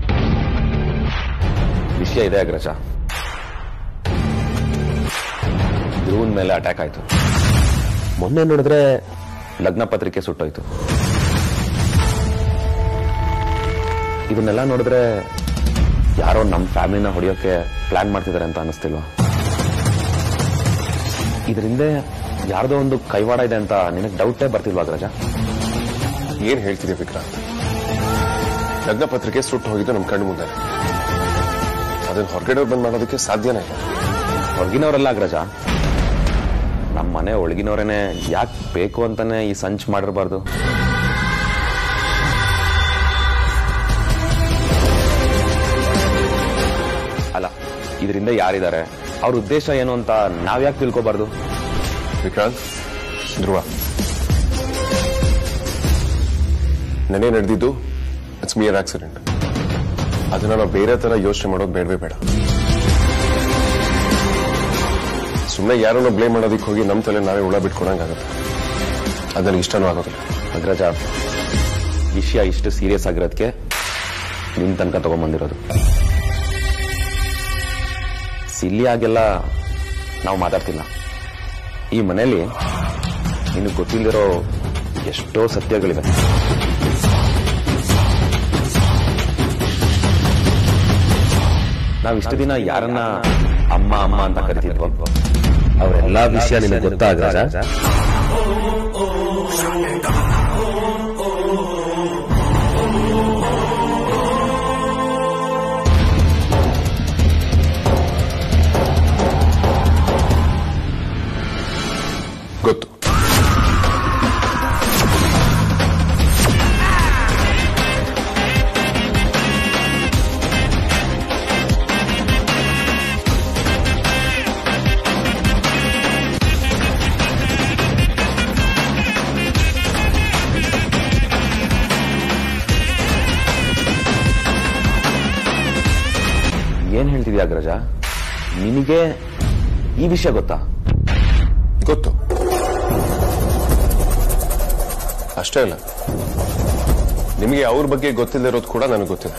ವಿಷಯ ಇದೆ ಅಗ್ರಜ ಧ್ರುವನ್ ಮೇಲೆ ಅಟ್ಯಾಕ್ ಆಯ್ತು ಮೊನ್ನೆ ನೋಡಿದ್ರೆ ಲಗ್ನ ಪತ್ರಿಕೆ ಸುಟ್ಟೋಯ್ತು ಇದನ್ನೆಲ್ಲ ನೋಡಿದ್ರೆ ಯಾರೋ ನಮ್ಮ ಫ್ಯಾಮಿಲಿನ ಹೊಡೆಯೋಕೆ ಪ್ಲಾನ್ ಮಾಡ್ತಿದ್ದಾರೆ ಅಂತ ಅನಿಸ್ತಿಲ್ವಾ ಇದರಿಂದ ಯಾರ್ದೋ ಒಂದು ಕೈವಾಡ ಇದೆ ಅಂತ ನಿನಗೆ ಡೌಟೇ ಬರ್ತಿಲ್ವಾ ಅಗ್ರಜ
ಏನ್ ಹೇಳ್ತಿದೆ ವಿಕ್ರಾಂತ್ ಲಗ್ನ ಪತ್ರಿಕೆ ಸುಟ್ಟು ಹೋಗಿದ್ದು ನಮ್ ಕಣ್ಣು ಮುಂದೆ ಅದನ್ನ ಹೊರಗಡೆ ಬಂದ್ ಮಾಡೋದಕ್ಕೆ ಸಾಧ್ಯನೇ ಇಲ್ಲ
ಹೊರಗಿನವರೆಲ್ಲ ಅಗ್ರಜ ನಮ್ಮ ಮನೆ ಒಳಗಿನವರೇನೆ ಯಾಕೆ ಬೇಕು ಅಂತಾನೆ ಈ ಸಂಚ್ ಮಾಡಿರಬಾರ್ದು ಅಲ್ಲ ಇದರಿಂದ ಯಾರಿದ್ದಾರೆ ಅವ್ರ ಉದ್ದೇಶ ಏನು ಅಂತ ನಾವ್ಯಾಕೆ ತಿಳ್ಕೊಬಾರ್ದು
ವಿಕ್ರಾಂತ್ ಧ್ರುವ ನೆನೆ ನಡೆದಿದ್ದು ಇಟ್ಸ್ ಮಿಯರ್ ಆಕ್ಸಿಡೆಂಟ್ ಅದನ್ನ ನಾವು ಬೇರೆ ತರ ಯೋಚನೆ ಮಾಡೋದು ಬೇಡವೇ ಬೇಡ ಸುಮ್ಮನೆ ಯಾರನ್ನೋ ಬ್ಲೇಮ್ ಮಾಡೋದಕ್ಕೆ ಹೋಗಿ ನಮ್ಮ ತಲೆ ನಾವೇ ಹುಳ ಬಿಟ್ಕೊಳಂಗಾಗುತ್ತೆ ಅದು ನನಗೆ ಇಷ್ಟನೂ ಆಗೋದಿಲ್ಲ
ಅಗ್ರಜ ವಿಷಯ ಇಷ್ಟು ಸೀರಿಯಸ್ ಆಗಿರೋದಕ್ಕೆ ನಿಮ್ ತನಕ ತಗೊಂಬಂದಿರೋದು ಸಿಲ್ಲಿ ಆಗೆಲ್ಲ ನಾವು ಮಾತಾಡ್ತಿಲ್ಲ ಈ ಮನೆಯಲ್ಲಿ ನಿನಗೆ ಗೊತ್ತಿಲ್ಲದಿರೋ ಎಷ್ಟೋ ಸತ್ಯಗಳಿವೆ ನಾವು ಇಷ್ಟು ದಿನ ಯಾರನ್ನ ಅಮ್ಮ ಅಮ್ಮ ಅಂತ ಕರಿತಿದ್ವೋ ಅವರೆಲ್ಲಾ ವಿಷಯ ನಿನಗೆ ಗೊತ್ತಾಗ
ಗೊತ್ತು
ಏನ್ ಹೇಳ್ತಿದ್ಯಾ ಅಗ್ರಜ ನಿನಗೆ ಈ ವಿಷಯ ಗೊತ್ತಾ
ಗೊತ್ತು ಅಷ್ಟೇ ಅಲ್ಲ ನಿಮಗೆ ಅವ್ರ ಬಗ್ಗೆ ಗೊತ್ತಿಲ್ಲದಿರೋದು ಕೂಡ ನನಗೆ ಗೊತ್ತಿದೆ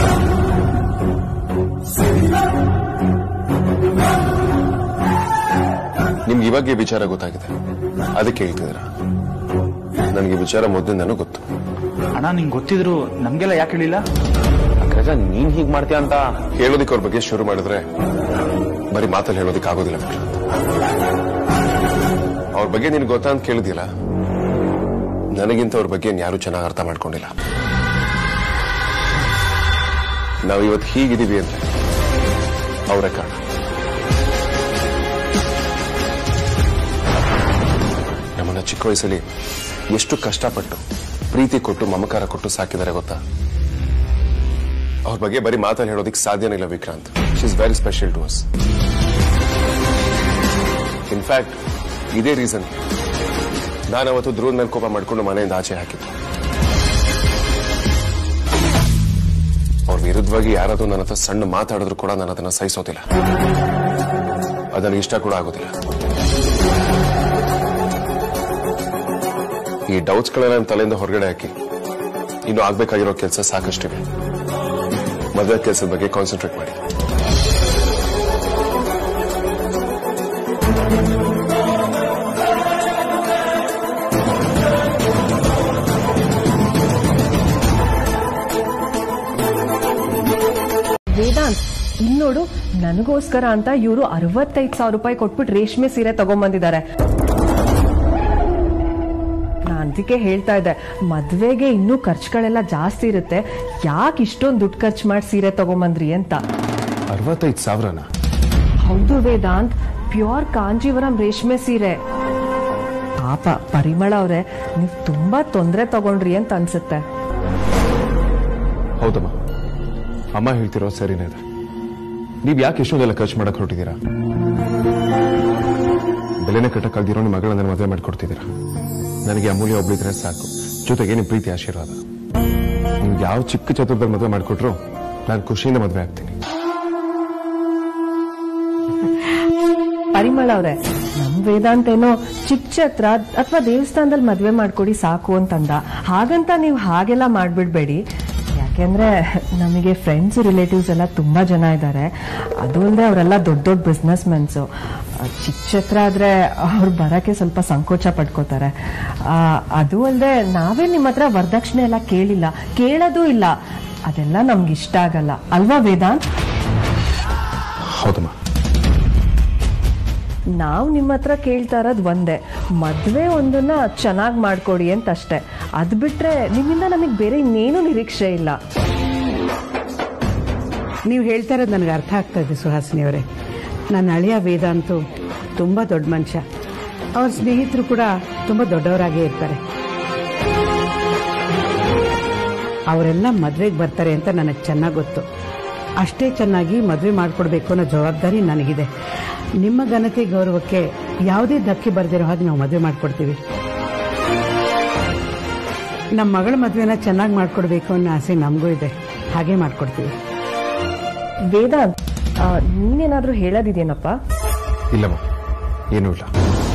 ನಿಮ್ಗೆ ಇವಾಗ ಈ ವಿಚಾರ ಗೊತ್ತಾಗಿದೆ ಅದಕ್ಕೆ ಹೇಳ್ತಿದ್ದೀರಾ ನನಗೆ ಈ ವಿಚಾರ ಮೊದಲಿಂದನೂ ಗೊತ್ತು
ಅಣ್ಣ ನಿಂಗೆ ಗೊತ್ತಿದ್ರು ನಮ್ಗೆಲ್ಲ ಯಾಕೆ ಹೇಳಿಲ್ಲ
ಅಗ್ರಜ ನೀನ್ ಹೀಗ್ ಮಾಡ್ತೀಯ ಅಂತ
ಹೇಳೋದಿಕ್ಕೆ ಅವ್ರ ಬಗ್ಗೆ ಶುರು ಮಾಡಿದ್ರೆ ಬರೀ ಮಾತಲ್ಲಿ ಹೇಳೋದಿಕ್ಕೆ ಆಗೋದಿಲ್ಲ ವಿಕ್ರಾಂತ್. ಅವ್ರ ಬಗ್ಗೆ ನಿನ್ಗೆ ಗೊತ್ತಾ ಅಂತ ಕೇಳಿದ್ಯಲ್ಲ ನನಗಿಂತ ಅವ್ರ ಬಗ್ಗೆ ಯಾರು ಚೆನ್ನಾಗಿ ಅರ್ಥ ಮಾಡ್ಕೊಂಡಿಲ್ಲ ನಾವು ಇವತ್ತು ಹೀಗಿದ್ದೀವಿ ಅಂದ್ರೆ ಅವರೇ ಕಾರಣ ನಮ್ಮನ್ನ ಚಿಕ್ಕ ವಯಸ್ಸಲ್ಲಿ ಎಷ್ಟು ಕಷ್ಟಪಟ್ಟು ಪ್ರೀತಿ ಕೊಟ್ಟು ಮಮಕಾರ ಕೊಟ್ಟು ಸಾಕಿದ್ದಾರೆ ಗೊತ್ತಾ ಅವ್ರ ಬಗ್ಗೆ ಬರೀ ಮಾತಲ್ಲಿ ಹೇಳೋದಿಕ್ ಸಾಧ್ಯನೇ ಇಲ್ಲ Vikrant she is very special to us in fact ಇದೇ ರೀಸನ್ ನಾನು ಅವತ್ತು ಧ್ರುವದ ಮೇಲೆ ಕೋಪ ಮಾಡ್ಕೊಂಡು ಮನೆಯಿಂದ ಆಚೆ ಹಾಕಿದ್ದು ಅವ್ರ ವಿರುದ್ಧವಾಗಿ ಯಾರಾದ್ರೂ ನನ್ನ ಹತ್ರ ಸಣ್ಣ ಮಾತಾಡಿದ್ರು ಕೂಡ ನಾನು ಅದನ್ನ ಸಹಿಸೋದಿಲ್ಲ ಅದು ನನಗೆ ಇಷ್ಟ ಕೂಡ ಆಗೋದಿಲ್ಲ ಈ ಡೌಟ್ಸ್ಗಳನ್ನ ನನ್ನ ತಲೆಯಿಂದ ಹೊರಗಡೆ ಹಾಕಿ ಇನ್ನು ಆಗ್ಬೇಕಾಗಿರೋ ಕೆಲಸ ಸಾಕಷ್ಟಿವೆ ಮದುವೆ ಕೆಲಸದ ಬಗ್ಗೆ ಕಾನ್ಸಂಟ್ರೇಟ್ ಮಾಡಿ
ವೇದಾಂತ್ ಇಲ್ಲೋಡು ನನಗೋಸ್ಕರ ಅಂತ ಇವರು ಅರವತ್ತೈದು ಸಾವಿರ ರೂಪಾಯಿ ಕೊಟ್ಬಿಟ್ಟು ರೇಷ್ಮೆ ಸೀರೆ ತಗೊಂಬಂದಿದ್ದಾರೆ ನಾನ್ ಅದಕ್ಕೆ ಹೇಳ್ತಾ ಇದ್ದೆ ಮದ್ವೆಗೆ ಇನ್ನೂ ಖರ್ಚುಗಳೆಲ್ಲ ಜಾಸ್ತಿ ಇರುತ್ತೆ ಯಾಕೆ ಇಷ್ಟೊಂದು ದುಡ್ಡು ಖರ್ಚು ಮಾಡಿ ಸೀರೆ ತಗೊಂಬಂದ್ರಿ ಅಂತ
ಅರವತ್ತೈದು ಸಾವಿರನ
ಹೌದು ವೇದಾಂತ್ ಪ್ಯೂರ್ ಕಾಂಜೀವರಂ ರೇಷ್ಮೆ ಸೀರೆ ಪಾಪ ಪರಿಮಳ ಅವ್ರೆ ನೀವು ತುಂಬಾ ತೊಂದರೆ ತಗೊಂಡ್ರಿ ಅಂತ ಅನ್ಸುತ್ತೆ
ಹೌದಮ್ಮ ಅಮ್ಮ ಹೇಳ್ತಿರೋ ಸರಿನೇ ಇದೆ ನೀವ್ ಯಾಕೆ ಎಷ್ಟೊಂದೆಲ್ಲ ಖರ್ಚು ಮಾಡಕ್ ಹೊರಟಿದ್ದೀರಾ ಬೆಲೆನೇ ಕಟ್ಟಕ್ಕಾಗ್ದಿರೋ ನಿಮ್ಮ ಮಗಳನ್ನ ಮದುವೆ ಮಾಡಿಕೊಡ್ತಿದ್ದೀರಾ ನನಗೆ ಅಮೂಲ್ಯ ಒಬ್ಳಿದ್ರೆ ಸಾಕು ಜೊತೆಗೆ ನಿಮ್ ಪ್ರೀತಿ ಆಶೀರ್ವಾದ ನಿಮ್ಗೆ ಯಾವ ಚಿಕ್ಕ ಚತುರದಲ್ಲಿ ಮದುವೆ ಮಾಡಿಕೊಟ್ರು ನಾನು ಖುಷಿಯಿಂದ ಮದುವೆ ಆಗ್ತೀನಿ
ಪರಿಮಳ ಅವ್ರೆ ನಮ್ ವೇದಾಂತ ಏನೋ ಚಿಕ್ಕ ಛತ್ರ ಅಥವಾ ದೇವಸ್ಥಾನದಲ್ಲಿ ಮದ್ವೆ ಮಾಡ್ಕೊಡಿ ಸಾಕು ಅಂತಂದ ಹಾಗಂತ ನೀವು ಹಾಗೆಲ್ಲ ಮಾಡ್ಬಿಡ್ಬೇಡಿ ಯಾಕೆಂದ್ರೆ ನಮಗೆ ಫ್ರೆಂಡ್ಸ್ ರಿಲೇಟಿವ್ಸ್ ಎಲ್ಲ ತುಂಬಾ ಜನ ಇದ್ದಾರೆ ಅದು ಅಲ್ಲದೆ ಅವರೆಲ್ಲ ದೊಡ್ಡ ದೊಡ್ಡ ಬಿಸ್ನೆಸ್ ಮೆನ್ಸು ಚಿಕ್ಕ ಛತ್ರ ಆದ್ರೆ ಅವ್ರು ಬರಕ್ಕೆ ಸ್ವಲ್ಪ ಸಂಕೋಚ ಪಡ್ಕೋತಾರೆ ಆ, ಅದು ಅಲ್ಲದೆ ನಾವೇ ನಿಮ್ಮ ಹತ್ರ ವರದಕ್ಷಿಣೆ ಎಲ್ಲ ಕೇಳಿಲ್ಲ ಕೇಳೋದೂ ಇಲ್ಲ ಅದೆಲ್ಲ ನಮ್ಗೆ ಇಷ್ಟ ಆಗಲ್ಲ ಅಲ್ವಾ ವೇದಾಂತ್
ಹೌದಮ್ಮ
ನಾವು ನಿಮ್ಮ ಹತ್ರ ಕೇಳ್ತಾ ಇರೋದು ಒಂದೇ ಮದುವೆ ಒಂದನ್ನ ಚೆನ್ನಾಗಿ ಮಾಡ್ಕೊಡಿ ಅಂತ ಅಷ್ಟೇ ಅದು ಬಿಟ್ರೆ ನಿಮ್ಮಿಂದ ನಮಗೆ ಬೇರೆ ಇನ್ನೇನು ನಿರೀಕ್ಷೆ ಇಲ್ಲ
ನೀವು ಹೇಳ್ತಾ ಇರೋದು ನನಗೆ ಅರ್ಥ ಆಗ್ತಾ ಇದೆ ಸುಹಾಸಿನಿ ಅವರೇ ನನ್ನ ಅಳಿಯ ವೇದಾಂತು ತುಂಬ ದೊಡ್ಡ ಮನುಷ್ಯ ಅವ್ರ ಸ್ನೇಹಿತರು ಕೂಡ ತುಂಬ ದೊಡ್ಡವರಾಗೇ ಇರ್ತಾರೆ ಅವರೆಲ್ಲ ಮದುವೆಗೆ ಬರ್ತಾರೆ ಅಂತ ನನಗೆ ಚೆನ್ನಾಗಿ ಗೊತ್ತು ಅಷ್ಟೇ ಚೆನ್ನಾಗಿ ಮದುವೆ ಮಾಡಿಕೊಡ್ಬೇಕು ಅನ್ನೋ ಜವಾಬ್ದಾರಿ ನನಗಿದೆ ನಿಮ್ಮ ಘನತೆ ಗೌರವಕ್ಕೆ ಯಾವುದೇ ಧಕ್ಕೆ ಬರದಿರೋ ಹಾಗೆ ನಾವು ಮದುವೆ ಮಾಡಿಕೊಡ್ತೀವಿ ನಮ್ಮ ಮಗಳ ಮದುವೆನ ಚೆನ್ನಾಗಿ ಮಾಡ್ಕೊಡ್ಬೇಕು ಅನ್ನೋ ಆಸೆ ನಮಗೂ ಇದೆ ಹಾಗೆ ಮಾಡ್ಕೊಡ್ತೀವಿ
ವೇದಾಂತ್ ಆ, ನೀನೇನಾದ್ರೂ ಹೇಳೋದಿದೇನಪ್ಪ
ಇಲ್ಲಮ್ಮ ಏನೂ ಇಲ್ಲ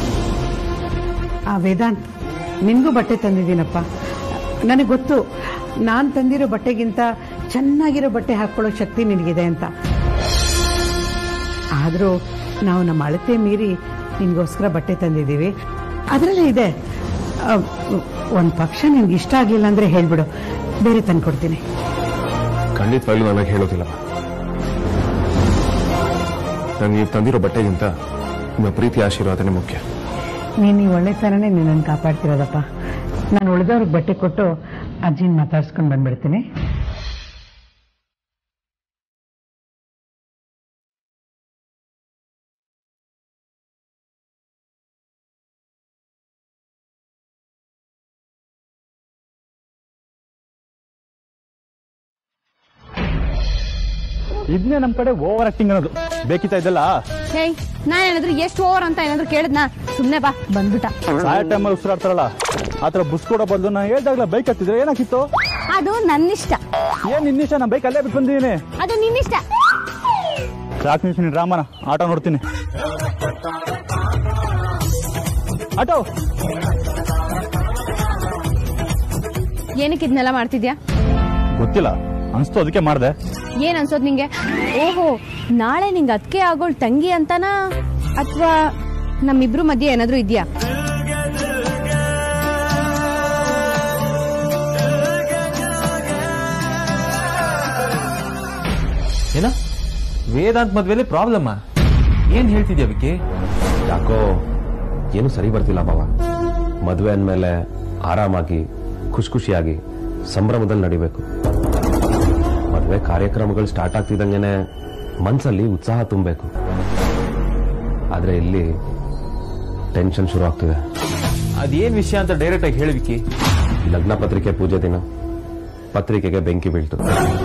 ಆ ವೇದಾಂತ್ ನಿನಗೂ ಬಟ್ಟೆ ತಂದಿದ್ದೀನಪ್ಪ ನನಗೆ ಗೊತ್ತು ನಾನು ತಂದಿರೋ ಬಟ್ಟೆಗಿಂತ ಚೆನ್ನಾಗಿರೋ ಬಟ್ಟೆ ಹಾಕ್ಕೊಳ್ಳೋ ಶಕ್ತಿ ನಿನಗಿದೆ ಅಂತ ಆದರೂ ನಾವು ನಮ್ಮ ಅಳತೆ ಮೀರಿ ನಿನಗೋಸ್ಕರ ಬಟ್ಟೆ ತಂದಿದ್ದೀವಿ ಅದರಲ್ಲೇ ಇದೆ ಒಂದು ಪಕ್ಷ ನಿನ್ಗೆ ಇಷ್ಟ ಆಗಲಿಲ್ಲ ಅಂದರೆ ಹೇಳ್ಬಿಡು ಬೇರೆ ತಂದ್ಕೊಡ್ತೀನಿ
ಖಂಡಿತವಾಗ್ಲೂ ನನಗೆ ಹೇಳೋದಿಲ್ಲಮ್ಮ ನನಗೆ ನೀವು ತಂದಿರೋ ಬಟ್ಟೆಗಿಂತ ನಿಮ್ಮ ಪ್ರೀತಿ ಆಶೀರ್ವಾದನೇ ಮುಖ್ಯ
ನೀನು ಈ ಒಳ್ಳೆತನನೇ ನಿನ್ನನ್ನು ಕಾಪಾಡ್ತಿರೋದಪ್ಪ ನಾನು ಉಳಿದವ್ರಿಗೆ ಬಟ್ಟೆ ಕೊಟ್ಟು ಅಜ್ಜಿನ ಮಾತಾಡ್ಸ್ಕೊಂಡು ಬಂದ್ಬಿಡ್ತೀನಿ
ಇದನ್ನೇ ನಮ್ಮ ಕಡೆ ಓವರ್ ಆಕ್ಟಿಂಗ್ ಅನ್ನೋದು ಬೇಕಿತ್ತ ಇದೆಲ್ಲ
ಹೇಯ್ ನಾ ಏನಾದ್ರು ಎಷ್ಟು ಓವರ್ ಅಂತ ಏನಾದ್ರು ಕೇಳಿದ್ನಾ ಸುಮ್ನೆ ಬಾ ಬಂದ್ಬಿಟ್ಟ
ಸಾಯ ಟೈಮಲ್ಲಿ ಉಸಿರಾಡ್ತಾರಲ್ಲ ಆ ಥರ ಬುಸ್ ಕೊಡೋ ಬದಲು ನಾನು ಹೇಳ್ದಾಗ್ಲ ಬೈಕ್ ಹತ್ತಿದ್ರೆ ಏನಾಗಿತ್ತು
ಅದು ನನ್ನಿಷ್ಟ
ಏನ್ ನಿನ್ನಿಷ್ಟ ನಾನು ಬೈಕ್ ಅಲ್ಲೇ ಬಿಟ್ಟು ಬಂದಿದ್ದೀನಿ
ಅದು ನಿನ್ನಿಷ್ಟ
ಸಾಕು ನಿಮಿಷ ನೀನು ರಾಮನ ಆಟ ನೋಡ್ತೀನಿ ಆಟೋ
ಏನಕ್ಕೆ ಇದನ್ನೆಲ್ಲ ಮಾಡ್ತಿದ್ಯಾ
ಗೊತ್ತಿಲ್ಲ ಅನ್ಸ್ತು ಅದಕ್ಕೆ ಮಾಡಿದೆ
ಏನ್ ಅನ್ಸೋದ್ ನಿಂಗೆ ಓಹೋ ನಾಳೆ ನಿಂಗೆ ಅದಕ್ಕೆ ಆಗೋಳ್ ತಂಗಿ ಅಂತನಾ ಅಥವಾ ನಮ್ಮಿಬ್ರು ಮಧ್ಯೆ ಏನಾದ್ರೂ ಇದ್ಯಾ
ಏನ ವೇದಾಂತ್ ಮದ್ವೆಲಿ ಪ್ರಾಬ್ಲಮ್ ಏನ್ ಹೇಳ್ತಿದ್ಯಾ ವಿಕ್ಕಿ
ಯಾಕೋ ಏನು ಸರಿ ಬರ್ತಿಲ್ಲ ಬಾವ ಮದುವೆ ಅಂದಮೇಲೆ ಆರಾಮಾಗಿ ಖುಷಿ ಖುಷಿಯಾಗಿ ಸಂಭ್ರಮದಲ್ಲಿ ನಡಿಬೇಕು ಮದುವೆ ಕಾರ್ಯಕ್ರಮಗಳು ಸ್ಟಾರ್ಟ್ ಆಗ್ತಿದ್ದಂಗೆನೆ ಮನ್ಸಲ್ಲಿ ಉತ್ಸಾಹ ತುಂಬಬೇಕು ಆದ್ರೆ ಇಲ್ಲಿ ಟೆನ್ಷನ್ ಶುರು ಆಗ್ತಿದೆ
ಅದೇನ್ ವಿಷಯ ಅಂತ ಡೈರೆಕ್ಟ್ ಆಗಿ ಹೇಳಿ ವಿಕ್ಕಿ
ಲಗ್ನ ಪತ್ರಿಕೆ ಪೂಜೆ ದಿನ ಪತ್ರಿಕೆಗೆ ಬೆಂಕಿ ಬೀಳ್ತು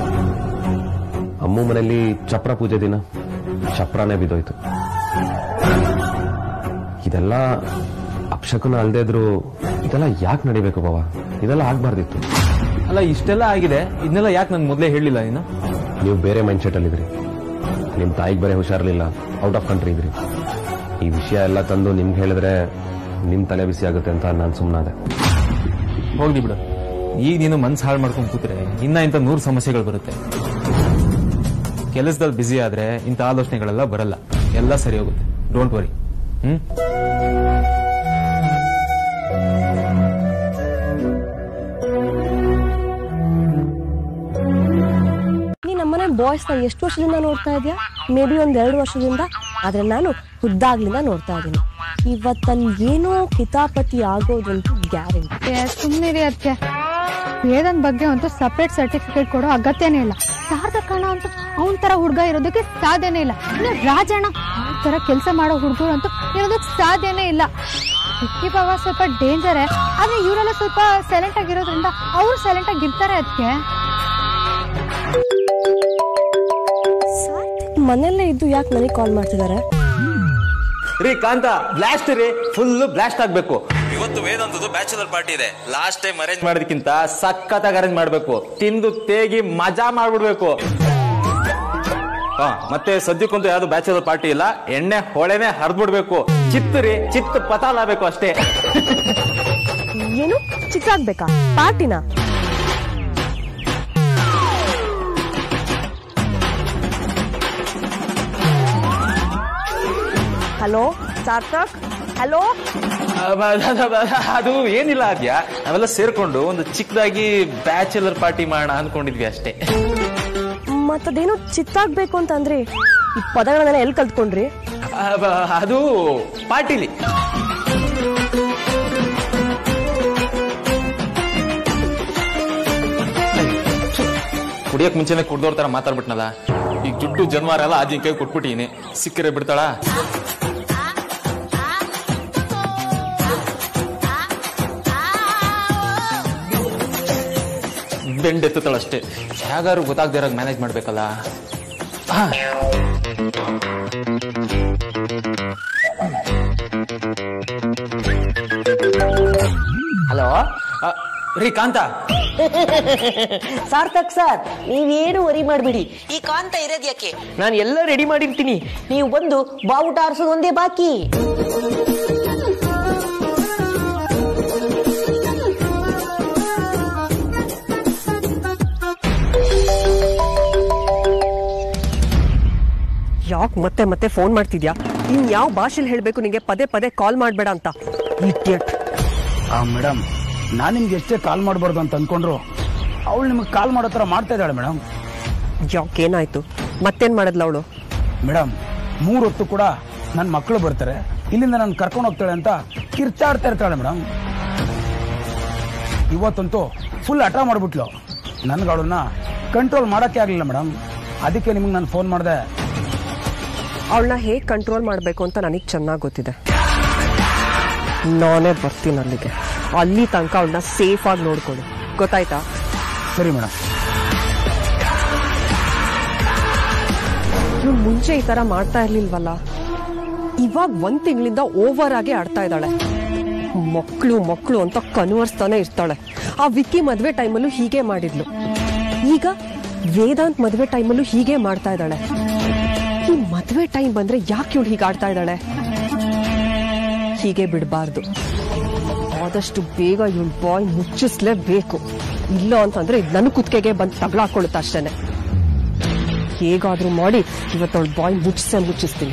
ಅಮ್ಮು ಮನೆಯಲ್ಲಿ ಚಪ್ರ ಪೂಜೆ ದಿನ ಚಪ್ರನೇ ಬಿದ್ದೋಯ್ತು ಇದೆಲ್ಲ ಅಕ್ಷಕನ ಅಲ್ದೇ ಇದ್ರು ಇದೆಲ್ಲ ಯಾಕೆ ನಡಿಬೇಕು ಬಾವ ಇದೆಲ್ಲ ಆಗ್ಬಾರ್ದಿತ್ತು
ಅಲ್ಲ ಇಷ್ಟೆಲ್ಲ ಆಗಿದೆ ಇದನ್ನೆಲ್ಲ ಯಾಕೆ ನನ್ ಮೊದಲೇ ಹೇಳಿಲ್ಲ ನೀನು
ನೀವು ಬೇರೆ ಮೈಂಡ್ ಸೆಟ್ ಅಲ್ಲಿದ್ರಿ ನಿಮ್ ತಾಯಿಗೆ ಬೇರೆ ಹುಷಾರಿರ್ಲಿಲ್ಲ ಔಟ್ ಆಫ್ ಕಂಟ್ರಿ ಇದ್ರಿ ಈ ವಿಷಯ ಎಲ್ಲ ತಂದು ನಿಮ್ಗೆ ಹೇಳಿದ್ರೆ ನಿಮ್ ತಲೆ ಬಿಸಿ ಆಗುತ್ತೆ ಅಂತ ನಾನು ಸುಮ್ಮನಾದೆ
ಹೋಗ್ಲಿ ಬಿಡು ಈಗ ನೀನು ಮನ್ಸು ಹಾಳು ಮಾಡ್ಕೊಂಡು ಕೂತ್ರೆ ಇನ್ನ ಇಂಥ ನೂರು ಸಮಸ್ಯೆಗಳು ಬರುತ್ತೆ ಕೆಲಸದಲ್ಲಿ ಬ್ಯುಸಿ ಆದ್ರೆ ಇಂಥ ಆಲೋಚನೆಗಳೆಲ್ಲ ಬರಲ್ಲ ಎಲ್ಲ ಸರಿ ಹೋಗುತ್ತೆ ಡೋಂಟ್ ವರಿ ಹ್ಮ್
ನೀ ನಮ್ಮನೆ ಬಾಯ್ಸ್ ನ ಎಷ್ಟು ವರ್ಷದಿಂದ ನೋಡ್ತಾ ಇದೀಯಾ ಮೇ ಬಿ ಒಂದ್ ಎರಡು ವರ್ಷದಿಂದ ಆದ್ರೆ ನಾನು ಹುದ್ದಾಗ್ಲಿಂದ ನೋಡ್ತಾ ಇದ್ದೀನಿ ಇವತ್ತಲ್ಲಿ ಏನೋ ಕಿತಾಪತಿ ಆಗೋದಂತೂ ಗ್ಯಾರಂಟಿ
ಸುಮ್ಮನೆ ಅದಕ್ಕೆ ವೇದನ್ ಬಗ್ಗೆ ಅಂತೂ ಸಪ್ರೇಟ್ ಸರ್ಟಿಫಿಕೇಟ್ ಕೊಡೋ ಅಗತ್ಯನೇ ಇಲ್ಲ ಶಾರದಕ್ಕಣ್ಣ ಅಂತ ಅವನ ತರ ಹುಡುಗ ಇರೋದಕ್ಕೆ ಸಾಧ್ಯನೇ ಇಲ್ಲ ಇನ್ನು ರಾಜಣ್ಣ ಆ ತರ ಕೆಲಸ ಮಾಡೋ ಹುಡುಗರು ಅಂತೂ ಇರೋದಕ್ಕೆ ಸಾಧ್ಯನೇ ಇಲ್ಲ ವಿಕ್ಕಿ ಬಾಬಾ ಸ್ವಲ್ಪ ಡೇಂಜರೇ ಆದ್ರೆ ಇವರೆಲ್ಲ ಸ್ವಲ್ಪ ಸೈಲೆಂಟ್ ಆಗಿರೋದ್ರಿಂದ ಅವ್ರು ಸೈಲೆಂಟ್ ಆಗಿರ್ತಾರೆ ಅದಕ್ಕೆ
ಮನೆಯಲ್ಲೇ ಇದ್ದು ಯಾಕೆ ನನಗೆ ಕಾಲ್ ಮಾಡ್ತಿದ್ದಾರೆ
ರೀ ಕಾಂತ ಬ್ಲಾಸ್ಟ್ ರೀ ಫುಲ್ ಬ್ಲಾಸ್ಟ್ ಆಗ್ಬೇಕು ಇವತ್ತು ವೇದಾಂತದ್ದು ಬ್ಯಾಚುಲರ್ ಪಾರ್ಟಿ ಇದೆ ಲಾಸ್ಟ್ ಟೈಮ್ ಅರೇಂಜ್ ಮಾಡೋದಕ್ಕಿಂತ ಸಖತ್ತಾಗಿ ಅರೇಂಜ್ ಮಾಡ್ಬೇಕು ತಿಂದು ತೇಗಿ ಮಜಾ ಮಾಡ್ಬಿಡ್ಬೇಕು ಹಾ ಮತ್ತೆ ಸದ್ಯಕ್ಕಂತೂ ಯಾವ್ದು ಬ್ಯಾಚುಲರ್ ಪಾರ್ಟಿ ಇಲ್ಲ ಎಣ್ಣೆ ಹೊಳೆನೆ ಹರಿದ್ಬಿಡ್ಬೇಕು ಚಿತ್ತರಿ ಚಿತ್ತ ಪತಾಲ ಆಗ್ಬೇಕು ಅಷ್ಟೇ
ಏನು ಚಿಕ್ಕ ಆಗ್ಬೇಕಾ ಪಾರ್ಟಿನ ಹಲೋ ಸಾರ್ಥಕ್ ಹಲೋ
ಅದು ಏನಿಲ್ಲ ಅದ್ಯಾ ನಾವೆಲ್ಲ ಸೇರ್ಕೊಂಡು ಒಂದು ಚಿಕ್ಕದಾಗಿ ಬ್ಯಾಚುಲರ್ ಪಾರ್ಟಿ ಮಾಡೋಣ ಅನ್ಕೊಂಡಿದ್ವಿ ಅಷ್ಟೇ
ಮತ್ತದೇನು ಚಿತ್ತಾಗ್ಬೇಕು ಅಂತ ಅಂದ್ರೆ ಈ ಪದಗಳನ್ನೆಲ್ಲ ಎಲ್ಲಿ ಕಲ್ತ್ಕೊಂಡ್ರಿ
ಅಬ್ಬ, ಅದು ಪಾರ್ಟಿಲಿ ಕುಡಿಯಕ್ ಮುಂಚೆನೆ ಕುಡ್ದೋರ್ ತರ ಮಾತಾಡ್ಬಿಟ್ನಲ್ಲ ಈಗ ಜುಟ್ಟು ಜನ್ವಾರ ಎಲ್ಲ ಆದಿನ ಕೈ ಕೊಟ್ಬಿಟ್ಟಿನಿ ಸಿಕ್ಕರೆ ಬಿಡ್ತಾಳ ಬೆಂಡೆತ್ತುತ್ತಾಳಷ್ಟೇ ಹೇಗಾರು ಗೊತ್ತಾಗ್ದಿರಾಗ ಮ್ಯಾನೇಜ್ ಮಾಡ್ಬೇಕಲ್ಲ ಹಾ
ಹಲೋ
ರೀ ಕಾಂತ
ಸಾರ್ಥಕ್ ಸರ್ ನೀವೇನು ವರಿ ಮಾಡಬೇಡಿ ಈ ಕಾಂತ ಇರೋದ್ ಯಾಕೆ ನಾನು ಎಲ್ಲ ರೆಡಿ ಮಾಡಿರ್ತೀನಿ ನೀವು ಬಂದು ಬಾವುಟ ಆರಿಸೋದು ಒಂದೇ ಬಾಕಿ
ಯಾಕೆ ಮತ್ತೆ ಮತ್ತೆ ಫೋನ್ ಮಾಡ್ತಿದ್ಯಾ ಇನ್ ಯಾವ ಭಾಷೆಲಿ ಹೇಳ್ಬೇಕು ನಿಂಗೆ ಪದೇ ಪದೇ ಕಾಲ್ ಮಾಡಬೇಡ ಅಂತ ಇಡಿಯಟ್
ಮೇಡಮ್ ನಾನು ನಿಮ್ಗೆ ಎಷ್ಟೇ ಕಾಲ್ ಮಾಡಬಾರ್ದು ಅಂತ ಅನ್ಕೊಂಡ್ರು ಅವಳು ನಿಮಗೆ ಕಾಲ್ ಮಾಡೋ ಥರ ಮಾಡ್ತಾ ಇದ್ದಾಳೆ ಮೇಡಮ್
ಯಾಕೇನಾಯ್ತು ಮತ್ತೇನ್ ಮಾಡಿದ್ಲ ಅವಳು
ಮೇಡಮ್ ಮೂರು ಹೊತ್ತು ಕೂಡ ನನ್ನ ಮಕ್ಕಳು ಬರ್ತಾರೆ ಇಲ್ಲಿಂದ ನಾನು ಕರ್ಕೊಂಡು ಹೋಗ್ತಾಳೆ ಅಂತ ಕಿರ್ಚಾಡ್ತಾ ಇರ್ತಾಳೆ ಮೇಡಮ್ ಇವತ್ತಂತೂ ಫುಲ್ ಹಠ ಮಾಡ್ಬಿಟ್ಲು ನನ್ಗೆ ಅವಳನ್ನ ಕಂಟ್ರೋಲ್ ಮಾಡೋಕ್ಕೆ ಆಗಲಿಲ್ಲ ಮೇಡಮ್ ಅದಕ್ಕೆ ನಿಮ್ಗೆ ನಾನು ಫೋನ್ ಮಾಡಿದೆ
ಅವಳನ್ನ ಹೇಗೆ ಕಂಟ್ರೋಲ್ ಮಾಡಬೇಕು ಅಂತ ನನಗೆ ಚೆನ್ನಾಗಿ ಗೊತ್ತಿದೆ ನಾನೇ ಬರ್ತೀನಿ ಅಲ್ಲಿಗೆ ಅಲ್ಲಿ ತನಕ ಅವಳನ್ನ ಸೇಫ್ ಆಗಿ ನೋಡ್ಕೊಳ್ಳಿ ಗೊತ್ತಾಯ್ತಾ
ಸರಿ ಮೇಡಮ್
ಇವ್ಳು ಮುಂಚೆ ಈ ತರ ಮಾಡ್ತಾ ಇರ್ಲಿಲ್ವಲ್ಲ ಇವಾಗ ಒಂದ್ ತಿಂಗಳಿಂದ ಓವರ್ ಆಗಿ ಆಡ್ತಾ ಇದ್ದಾಳೆ ಮಕ್ಕಳು ಮಕ್ಕಳು ಅಂತ ಕನ್ವರ್ಸ್ತಾನೆ ಇರ್ತಾಳೆ ಆ ವಿಕ್ಕಿ ಮದ್ವೆ ಟೈಮಲ್ಲೂ ಹೀಗೆ ಮಾಡಿದ್ಲು ಈಗ ವೇದಾಂತ್ ಮದ್ವೆ ಟೈಮಲ್ಲೂ ಹೀಗೆ ಮಾಡ್ತಾ ಇದ್ದಾಳೆ ಈ ಮದ್ವೆ ಟೈಮ್ ಬಂದ್ರೆ ಯಾಕೆ ಇವಳು ಹೀಗೆ ಆಡ್ತಾ ಇದ್ದಾಳೆ ಹೀಗೆ ಬಿಡಬಾರ್ದು ಆದಷ್ಟು ಬೇಗ ಇವಳು ಬಾಯ್ ಮುಚ್ಚಿಸ್ಲೇಬೇಕು ಇಲ್ಲ ಅಂತಂದ್ರೆ ಇದು ನನ್ನ ಕುತ್ತಿಗೆಗೆ ಬಂದು ತಗ್ಲಾಕೊಳ್ಳುತ್ತೆ ಅಷ್ಟೇನೆ ಹೇಗಾದ್ರೂ ಮಾಡಿ ಇವತ್ತವಳು ಬಾಯ್ ಮುಚ್ಚಿಸೇ ಮುಚ್ಚಿಸ್ತೀನಿ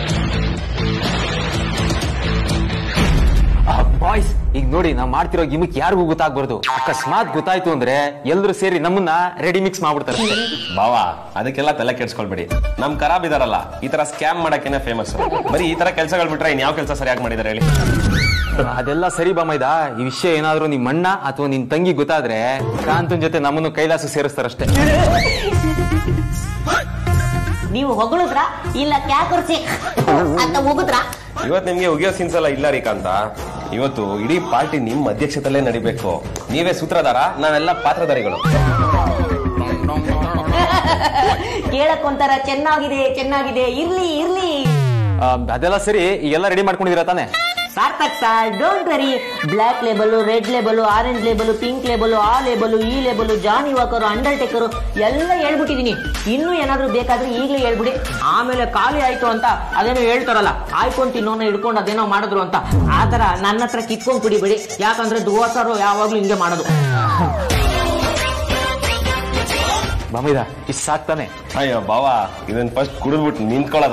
ಬಾಯ್ಸ್ ಈಗ ನೋಡಿ ನಾವ್ ಮಾಡ್ತಿರೋ ಗಿಮಿಕ್ ಯಾರಿಗೂ ಗೊತ್ತಾಗ್ಬಾರ್ದು ಅಕಸ್ಮಾತ್ ಗೊತ್ತಾಯ್ತು ಅಂದ್ರೆ ಎಲ್ರು ಸೇರಿ ನಮ್ಮನ್ನ ರೆಡಿ ಮಿಕ್ಸ್ ಮಾಡ್ಬಿಡ್ತಾರೆ ಅಷ್ಟೇ.
ಬಾವಾ ಅದಕ್ಕೆಲ್ಲ ತಲೆ ಕೆಡ್ಸ್ಕೊಳ್ಬೇಡಿ ನಮ್ ಖರಾಬ್ ಇದಾರಲ್ಲ ಈ ತರ ಸ್ಕ್ಯಾಮ್ ಮಾಡಕ್ಕೇನೆ ಫೇಮಸ್ ಬರೀ ಈ ತರ ಕೆಲಸಗಳು ಬಿಟ್ರೆ ಇನ್ ಯಾವ ಕೆಲಸ ಸರಿಯಾಗಿ ಮಾಡಿದಾರೆ ಹೇಳಿ
ಅದೆಲ್ಲ ಸರಿ ಬಾಮೈದ ಈ ವಿಷಯ ಏನಾದ್ರೂ ನಿಮ್ ಅಣ್ಣ ಅಥವಾ ನಿನ್ ತಂಗಿ ಗೊತ್ತಾದ್ರೆ ಕಾಂತನ್ ಜೊತೆ ನಮ್ಮನ್ನು ಕೈಲಾಸ ಸೇರಿಸ್ತಾರಷ್ಟೇ
ನೀವು ಹೊಗಳಿದ್ರ ಇಲ್ಲ ಕ್ಯಾಕರ್ಸಿ ಅಂತ ಹೋಗುದ್ರ
ಇವತ್ ನಿಮ್ಗೆ ಉಗಿಯೋ ಸೀನ್ಸ್ ಎಲ್ಲ ಇಲ್ಲ ರೀ ಕಾಂತ ಇವತ್ತು ಇಡೀ ಪಾರ್ಟಿ ನಿಮ್ ಅಧ್ಯಕ್ಷತೆಯಲ್ಲೇ ನಡಿಬೇಕು ನೀವೇ ಸೂತ್ರಧಾರ ನಾವೆಲ್ಲ ಪಾತ್ರಧಾರಿಗಳು
ಕೇಳಕ್ ಒಂಥರ ಚೆನ್ನಾಗಿದೆ ಚೆನ್ನಾಗಿದೆ ಇರ್ಲಿ ಇರ್ಲಿ
ಆ, ಅದೆಲ್ಲ ಸರಿ ಈಗೆಲ್ಲ ರೆಡಿ ಮಾಡ್ಕೊಂಡಿದ್ದೀರಾ ತಾನೆ
Sarthak sir don't worry black label red label orange label pink label ಆ ಲೇಬಲ್ ಈ ಲೇಬಲ್ ಜಾನಿ ವಾಕರ್ ಅಂಡರ್ಟೇಕರ್ ಎಲ್ಲ ಹೇಳ್ಬಿಟ್ಟಿದೀನಿ ಇನ್ನೂ ಏನಾದ್ರೂ ಬೇಕಾದ್ರೆ ಈಗಲೇ ಹೇಳ್ಬಿಡಿ ಆಮೇಲೆ ಖಾಲಿ ಆಯ್ತು ಅಂತ ಅದೇನೋ ಹೇಳ್ತಾರಲ್ಲ ಆಯ್ಕೊಂಡ್ ತಿನ್ನೋನ ಹಿಡ್ಕೊಂಡು ಅದೇನೋ ಮಾಡಿದ್ರು ಅಂತ ಆ ತರ ನನ್ನ ಹತ್ರ ಕಿತ್ಕೊಂಡ್ ಕುಡಿಬೇಡಿ ಯಾಕಂದ್ರೆ ದುವಾಸರು ಯಾವಾಗ್ಲೂ ಹಿಂಗೆ ಮಾಡೋದು
ಬಾಮೈದ ಇಷ್ಟು ಸಾಕ್ತಾನೆ
ಅಯ್ಯೋ ಬಾವಾ ಇದನ್ನ ಫಸ್ಟ್ ಕುಡಿದ್ಬಿಟ್ಟು ನಿಂತ್ಕೊಳ್ಳೋದ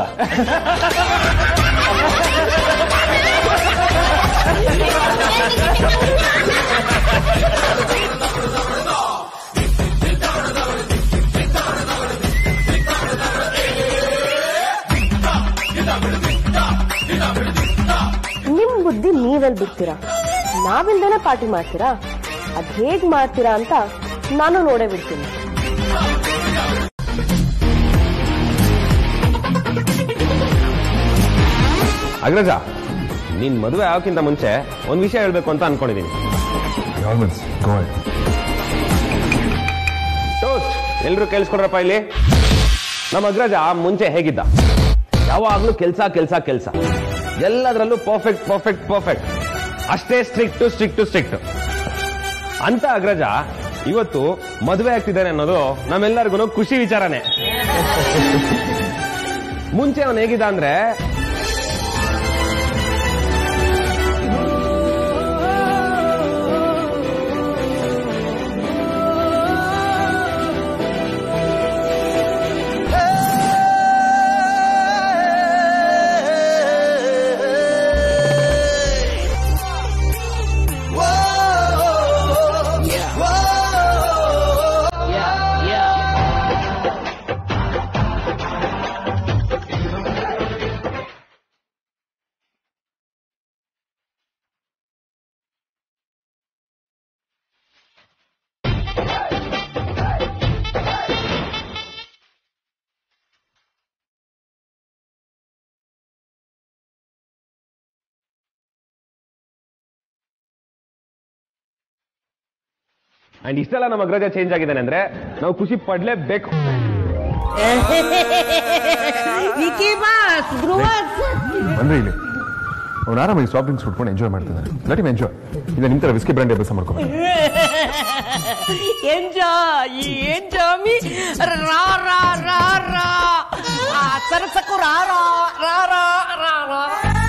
ನಿಮ್ ಬುದ್ಧಿ ನೀವೆಲ್ ಬಿಡ್ತೀರಾ ನಾವಿಲ್ದೇನೆ ಪಾರ್ಟಿ ಮಾಡ್ತೀರಾ ಅದ್ ಹೇಗ್ ಮಾಡ್ತೀರಾ ಅಂತ ನಾನು ನೋಡೇ ಬಿಡ್ತೀನಿ
ಅಗ್ರಜ ನಿನ್ ಮದುವೆ ಆಗೋಕ್ಕಿಂತ ಮುಂಚೆ ಒಂದ್ ವಿಷಯ ಹೇಳ್ಬೇಕು ಅಂತ ಅನ್ಕೊಂಡಿದೀನಿ ಟೋಸ್ಟ್ ಎಲ್ರು ಕೇಳಿಸ್ಕೊಡ್ರಪ್ಪ ಇಲ್ಲಿ ನಮ್ಮ ಅಗ್ರಜ ಮುಂಚೆ ಹೇಗಿದ್ದ ಯಾವಾಗ್ಲೂ ಕೆಲ್ಸ ಕೆಲ್ಸ ಕೆಲ್ಸ ಎಲ್ಲದರಲ್ಲೂ ಪರ್ಫೆಕ್ಟ್ ಪರ್ಫೆಕ್ಟ್ ಪರ್ಫೆಕ್ಟ್ ಅಷ್ಟೇ ಸ್ಟ್ರಿಕ್ಟ್ ಸ್ಟ್ರಿಕ್ಟ್ ಸ್ಟ್ರಿಕ್ಟ್ ಅಂತ ಅಗ್ರಜ ಇವತ್ತು ಮದುವೆ ಆಗ್ತಿದ್ದಾನೆ ಅನ್ನೋದು ನಮ್ಮೆಲ್ಲರಿಗೂ ಖುಷಿ ವಿಚಾರನೇ ಮುಂಚೆ ಅವನು ಹೇಗಿದ್ದ ಅಂದ್ರೆ ಅಂಡ್ ಇಷ್ಟೆಲ್ಲ ನಮ್ಮ ಅಗ್ರಜ ಚೇಂಜ್ ಆಗಿದ್ದಾನೆ ಅಂದ್ರೆ ನಾವು ಖುಷಿ ಪಡ್ಲೇಬೇಕು
ಬಂದ್ರೆ ಇಲ್ಲಿ ಅವ್ನು ಆರಾಮಾಗಿ ಸಾಫ್ಟ್ ಡ್ರಿಂಕ್ಸ್ ಕುಟ್ಕೊಂಡು ಎಂಜಾಯ್ ಮಾಡ್ತಿದ್ದಾನೆ ಲೆಟ್ ಇಮ್ ಎಂಜಾಯ್ ಇಲ್ಲ ನಿಮ್ ತರ ವಿಸ್ಕಿ ಬ್ರ್ಯಾಂಡ್ ಅಭ್ಯಾಸ ಮಾಡ್ಕೋಬೇಕು
ಎಂಜಾಯ್ ಎಂಜಾಮಿ ರಾ ರಾ ರಾ ರಾ ಆ, ಸರಸಕ್ಕು ರಾ ರಾ ರಾ ರಾ ರಾ ರಾ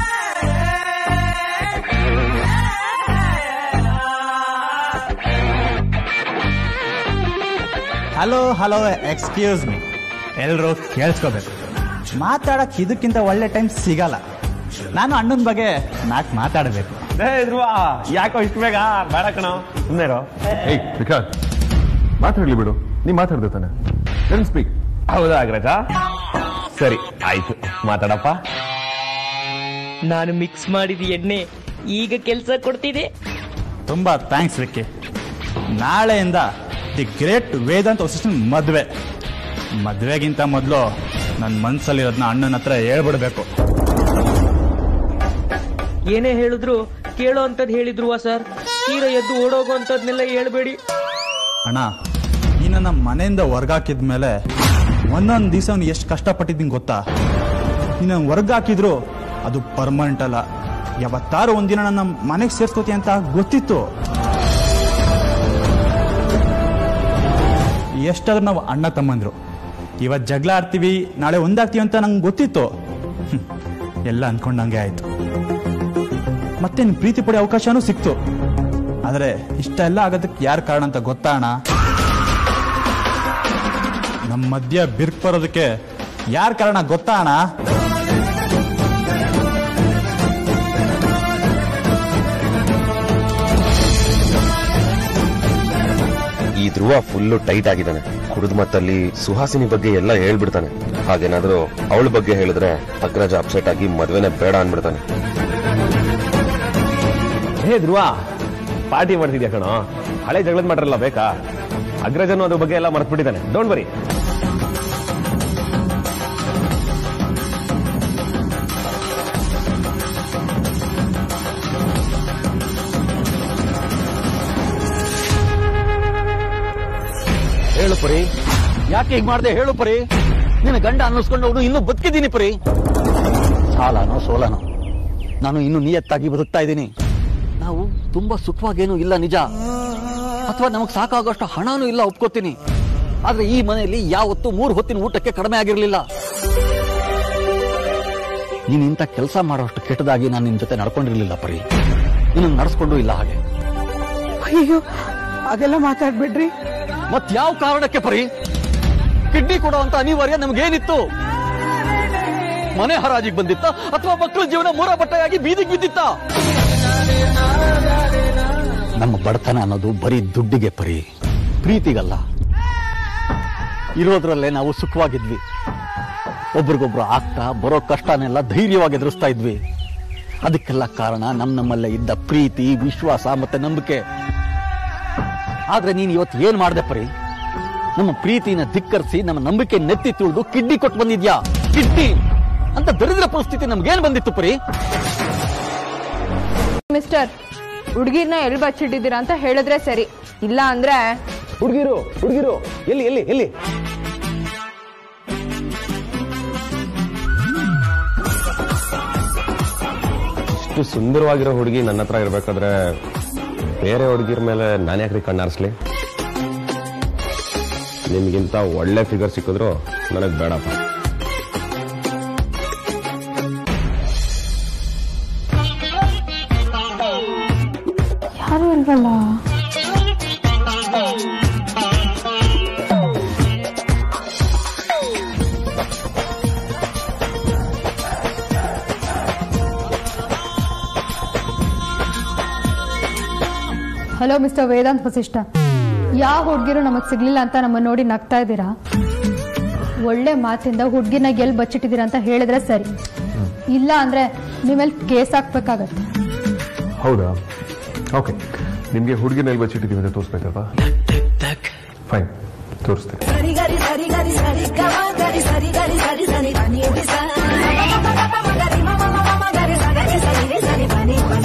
ಹಲೋ ಹಲೋ ಎಕ್ಸ್ಕ್ಯೂಸ್ ಮೀ ಎಲ್ಲರೂ ಕೇಳಿಸ್ಕೋಬೇಕು ಮಾತಾಡಕ್ ಇದಕ್ಕಿಂತ ಒಳ್ಳೆ ಟೈಮ್ ಸಿಗಲ್ಲ ನಾನು ಅಣ್ಣನ ಬಗ್ಗೆ ನಾಲ್ಕು ಮಾತಾಡಬೇಕು
ಧ್ರುವ ಯಾಕೋ ಇಷ್ಟು ಬೇಗ ಬೇಡ ಕಣೋ ಸುಮ್ಮನೆ
ಏಯ್ ವಿಕಾಸ್ ಮಾತಾಡ್ಲಿ ಬಿಡು ನೀ ಮಾತಾಡ್ದೆ ತಾನೆ ಲೆಟ್ ಸ್ಪೀಕ್
ಹೌದಾ ಅಗ್ರಜ ಸರಿ ಆಯ್ತು ಮಾತಾಡಪ್ಪ
ನಾನು ಮಿಕ್ಸ್ ಮಾಡಿದ ಎಣ್ಣೆ ಈಗ ಕೆಲಸ ಕೊಡ್ತಿದೆ
ತುಂಬಾ ಥ್ಯಾಂಕ್ಸ್ ವಿಕ್ಕಿ ನಾಳೆಯಿಂದ ದಿ ಗ್ರೇಟ್ ವೇದಾಂತ್ ವಸಿಷ್ಠನ್ ಮದುವೆ ಮದುವೆಗಿಂತ ಮೊದಲು ನನ್ನ ಮನ್ಸಲ್ಲಿರೋದನ್ನ ಅಣ್ಣನ ಹತ್ರ ಹೇಳ್ಬಿಡ್ಬೇಕು
ಏನೇ ಹೇಳಿದ್ರು ಕೇಳೋ ಅಂತದ್ ಹೇಳಿದ್ರು ಸರ್ ತೀರ ಎದ್ದು ಓಡೋಗೋ ಅಂತದ್ನೆಲ್ಲ ಹೇಳ್ಬೇಡಿ
ಅಣ್ಣ ನೀನು ನಮ್ಮ ಮನೆಯಿಂದ ಹೊರ್ಗಾಕಿದ್ಮೇಲೆ ಒಂದೊಂದು ದಿವಸ ಅವ್ನು ಎಷ್ಟು ಕಷ್ಟಪಟ್ಟಿದ್ದೀನಿ ಗೊತ್ತಾ ನೀನು ಹೊರ್ಗಾಕಿದ್ರು ಅದು ಪರ್ಮನೆಂಟ್ ಅಲ್ಲ ಯಾವತ್ತಾರು ಒಂದಿನ ನನ್ನ ಮನೆಗೆ ಸೇರ್ಸ್ಕೋತಿ ಅಂತ ಗೊತ್ತಿತ್ತು ಎಷ್ಟಾದ್ರೂ ನಾವು ಅಣ್ಣ ತಮ್ಮಂದ್ರು ಇವತ್ತು ಜಗಳ ಆಡ್ತೀವಿ ನಾಳೆ ಒಂದಾಗ್ತೀವಿ ಅಂತ ನಂಗೆ ಗೊತ್ತಿತ್ತು ಹ್ಮ್. ಎಲ್ಲ ಅನ್ಕೊಂಡಂಗೆ ಆಯ್ತು ಮತ್ತೆ ನಿನ್ ಪ್ರೀತಿ ಪಡೆಯೋ ಅವಕಾಶನೂ ಸಿಕ್ತು ಆದ್ರೆ ಇಷ್ಟೆಲ್ಲ ಆಗೋದಕ್ಕೆ ಯಾರು ಕಾರಣ ಅಂತ ಗೊತ್ತಾ ಅಣ್ಣ ನಮ್ಮ ಮಧ್ಯ ಬಿರ್ಕ್ ಬರೋದಕ್ಕೆ ಯಾರ ಕಾರಣ ಗೊತ್ತಾ ಅಣ್ಣ
ಈ ಧ್ರುವ ಫುಲ್ಲು ಟೈಟ್ ಆಗಿದ್ದಾನೆ ಕುಡಿದ ಮತ್ತಲ್ಲಿ ಸುಹಾಸಿನಿ ಬಗ್ಗೆ ಎಲ್ಲ ಹೇಳ್ಬಿಡ್ತಾನೆ ಹಾಗೇನಾದ್ರೂ ಅವಳ ಬಗ್ಗೆ ಹೇಳಿದ್ರೆ ಅಗ್ರಜ ಅಪ್ಸೆಟ್ ಆಗಿ ಮದ್ವೆನೆ ಬೇಡ ಅನ್ಬಿಡ್ತಾನೆ ಹೇ ಧ್ರುವ ಪಾರ್ಟಿ ಮಾಡ್ತಿದ್ಯಾ ಕಣೋ ಹಳೆ ಜಗಳದ ಮಾಡ್ರಲ್ಲ ಬೇಕಾ ಅಗ್ರಜನು ಅದ್ರ ಬಗ್ಗೆ ಎಲ್ಲ ಮರ್ತ್ಬಿಟ್ಟಿದ್ದಾನೆ ಡೋಂಟ್ ಬರಿ
ಹೇಳು ಪರಿ ಯಾಕೆ ಹೀಗ್ ಮಾಡ್ದೆ ಹೇಳು ಪರಿ ನಿನ್ನ ಗಂಡ ಅನ್ನಿಸ್ಕೊಂಡವನು ಇನ್ನೂ ಬದುಕಿದ್ದೀನಿ ಪರಿ ಸಾಲನೋ ಸೋಲನೋ ನಾನು ಇನ್ನು ನಿಯತ್ತಾಗಿ ಬದುಕ್ತಾ ಇದ್ದೀನಿ ನಾವು ತುಂಬಾ ಸುಖವಾಗೇನು ಇಲ್ಲ ನಿಜ ಅಥವಾ ನಮಗ್ ಸಾಕಾಗೋಷ್ಟು ಹಣನೂ ಇಲ್ಲ ಒಪ್ಕೋತೀನಿ ಆದ್ರೆ ಈ ಮನೆಯಲ್ಲಿ ಯಾವತ್ತೂ ಮೂರು ಹೊತ್ತಿನ ಊಟಕ್ಕೆ ಕಡಿಮೆ ಆಗಿರ್ಲಿಲ್ಲ ನೀನ್ ಇಂಥ ಕೆಲಸ ಮಾಡೋಷ್ಟು ಕೆಟ್ಟದಾಗಿ ನಾನು ನಿನ್ ಜೊತೆ ನಡ್ಕೊಂಡಿರ್ಲಿಲ್ಲ ಪರಿ ನಿನ್ನ ನಡೆಸ್ಕೊಂಡು ಇಲ್ಲ ಹಾಗೆ
ಅಯ್ಯೋ ಅದೆಲ್ಲ ಮಾತಾಡ್ಬಿಡ್ರಿ
ಮತ್ ಯಾವ ಕಾರಣಕ್ಕೆ ಪರಿ ಕಿಡ್ನಿ ಕೊಡುವಂತ ಅನಿವಾರ್ಯ ನಮ್ಗೇನಿತ್ತು ಮನೆ ಹರಾಜಿಗೆ ಬಂದಿತ್ತ ಅಥವಾ ಮಕ್ಕಳ ಜೀವನ ಮೂರ ಬಟ್ಟೆಯಾಗಿ ಬೀದಿಗೆ ಬಿದ್ದಿತ್ತ ನಮ್ಮ ಬಡತನ ಅನ್ನೋದು ಬರೀ ದುಡ್ಡಿಗೆ ಪರಿ ಪ್ರೀತಿಗಲ್ಲ ಇರೋದ್ರಲ್ಲೇ ನಾವು ಸುಖವಾಗಿದ್ವಿ ಒಬ್ರಿಗೊಬ್ರು ಆಗ್ತಾ ಬರೋ ಕಷ್ಟನೆಲ್ಲ ಧೈರ್ಯವಾಗಿ ಎದುರಿಸ್ತಾ ಇದ್ವಿ ಅದಕ್ಕೆಲ್ಲ ಕಾರಣ ನಮ್ ನಮ್ಮಲ್ಲೇ ಇದ್ದ ಪ್ರೀತಿ ವಿಶ್ವಾಸ ಮತ್ತೆ ನಂಬಿಕೆ ಆದ್ರೆ ನೀನ್ ಇವತ್ತು ಏನ್ ಮಾಡ್ದೆ ಪರಿ ನಮ್ಮ ಪ್ರೀತಿನ ಧಿಕ್ಕರಿಸಿ ನಮ್ಮ ನಂಬಿಕೆ ನೆತ್ತಿ ತುಳಿದು ಕಿಡ್ನಿ ಕೊಟ್ಟು ಬಂದಿದ್ಯಾ ಕಿಡ್ನಿ ಅಂತ ದರಿದ್ರ ಪರಿಸ್ಥಿತಿ ನಮ್ಗೇನ್ ಬಂದಿತ್ತು ಪರಿ
ಮಿಸ್ಟರ್ ಹುಡುಗಿರ್ನ ಎಲ್ಲಿ ಬಚ್ಚಿಟ್ಟಿದ್ದೀರಾ ಅಂತ ಹೇಳಿದ್ರೆ ಸರಿ ಇಲ್ಲ ಅಂದ್ರೆ
ಹುಡುಗಿರು ಹುಡುಗಿರು ಎಲ್ಲಿ ಎಲ್ಲಿ ಎಲ್ಲಿ ಇಷ್ಟು ಸುಂದರವಾಗಿರೋ ಹುಡುಗಿ ನನ್ನ ಹತ್ರ ಇರ್ಬೇಕಾದ್ರೆ ಬೇರೆ ಹುಡುಗಿರ ಮೇಲೆ ನಾನು ಯಾಕ್ರಿ ಕಣ್ಣಾರಿಸ್ಲಿ ನಿಮ್ಗಿಂತ ಒಳ್ಳೆ ಫಿಗರ್ ಸಿಕ್ಕಿದ್ರು ನನಗೆ ಬೇಡಪ್ಪ
ಯಾರು ಇಲ್ವಲ್ಲ ಹಲೋ ಮಿಸ್ಟರ್ ವೇದಾಂತ್ ವಸಿಷ್ಠ ಯಾವ ಹುಡುಗಿರು ನಮಗ್ ಸಿಗ್ಲಿಲ್ಲ ಅಂತ ನಮ್ಮ ನೋಡಿ ನಗ್ತಾ ಇದ್ದೀರಾ ಒಳ್ಳೆ ಮಾತಿಂದ ಹುಡುಗಿನ ಎಲ್ಲಿ ಬಚ್ಚಿಟ್ಟಿದ್ದೀರಾ ಅಂತ ಹೇಳಿದ್ರೆ ಸರಿ ಇಲ್ಲ ಅಂದ್ರೆ ನೀವೆಲ್ಲಿ ಕೇಸ್ ಹಾಕ್ಬೇಕಾಗತ್ತೆ
ಹೌದಾ ಓಕೆ ನಿಮಗೆ ಹುಡುಗಿನಲ್ಲಿ ಬಚ್ಚಿಟ್ಟಿದ್ದೀವಿ ಅಂತ ತೋರಿಸ್ಬೇಕಲ್ವಾ ಫೈನ್ ತೋರಿಸ್ತೀನಿ
ಸರಿ ಗರಿ ಸರಿ ಗರಿ ಸರಿ ಗಮ ಗರಿ ಸರಿ ಗರಿ ಸರಿ ಸರಿ ಬನಿ ದಿ ಸ ಗರಿ ಮಮ ಮಮ ಗರಿ ಸರಿ ಸರಿ ಸರಿ ಬನಿ ಬನ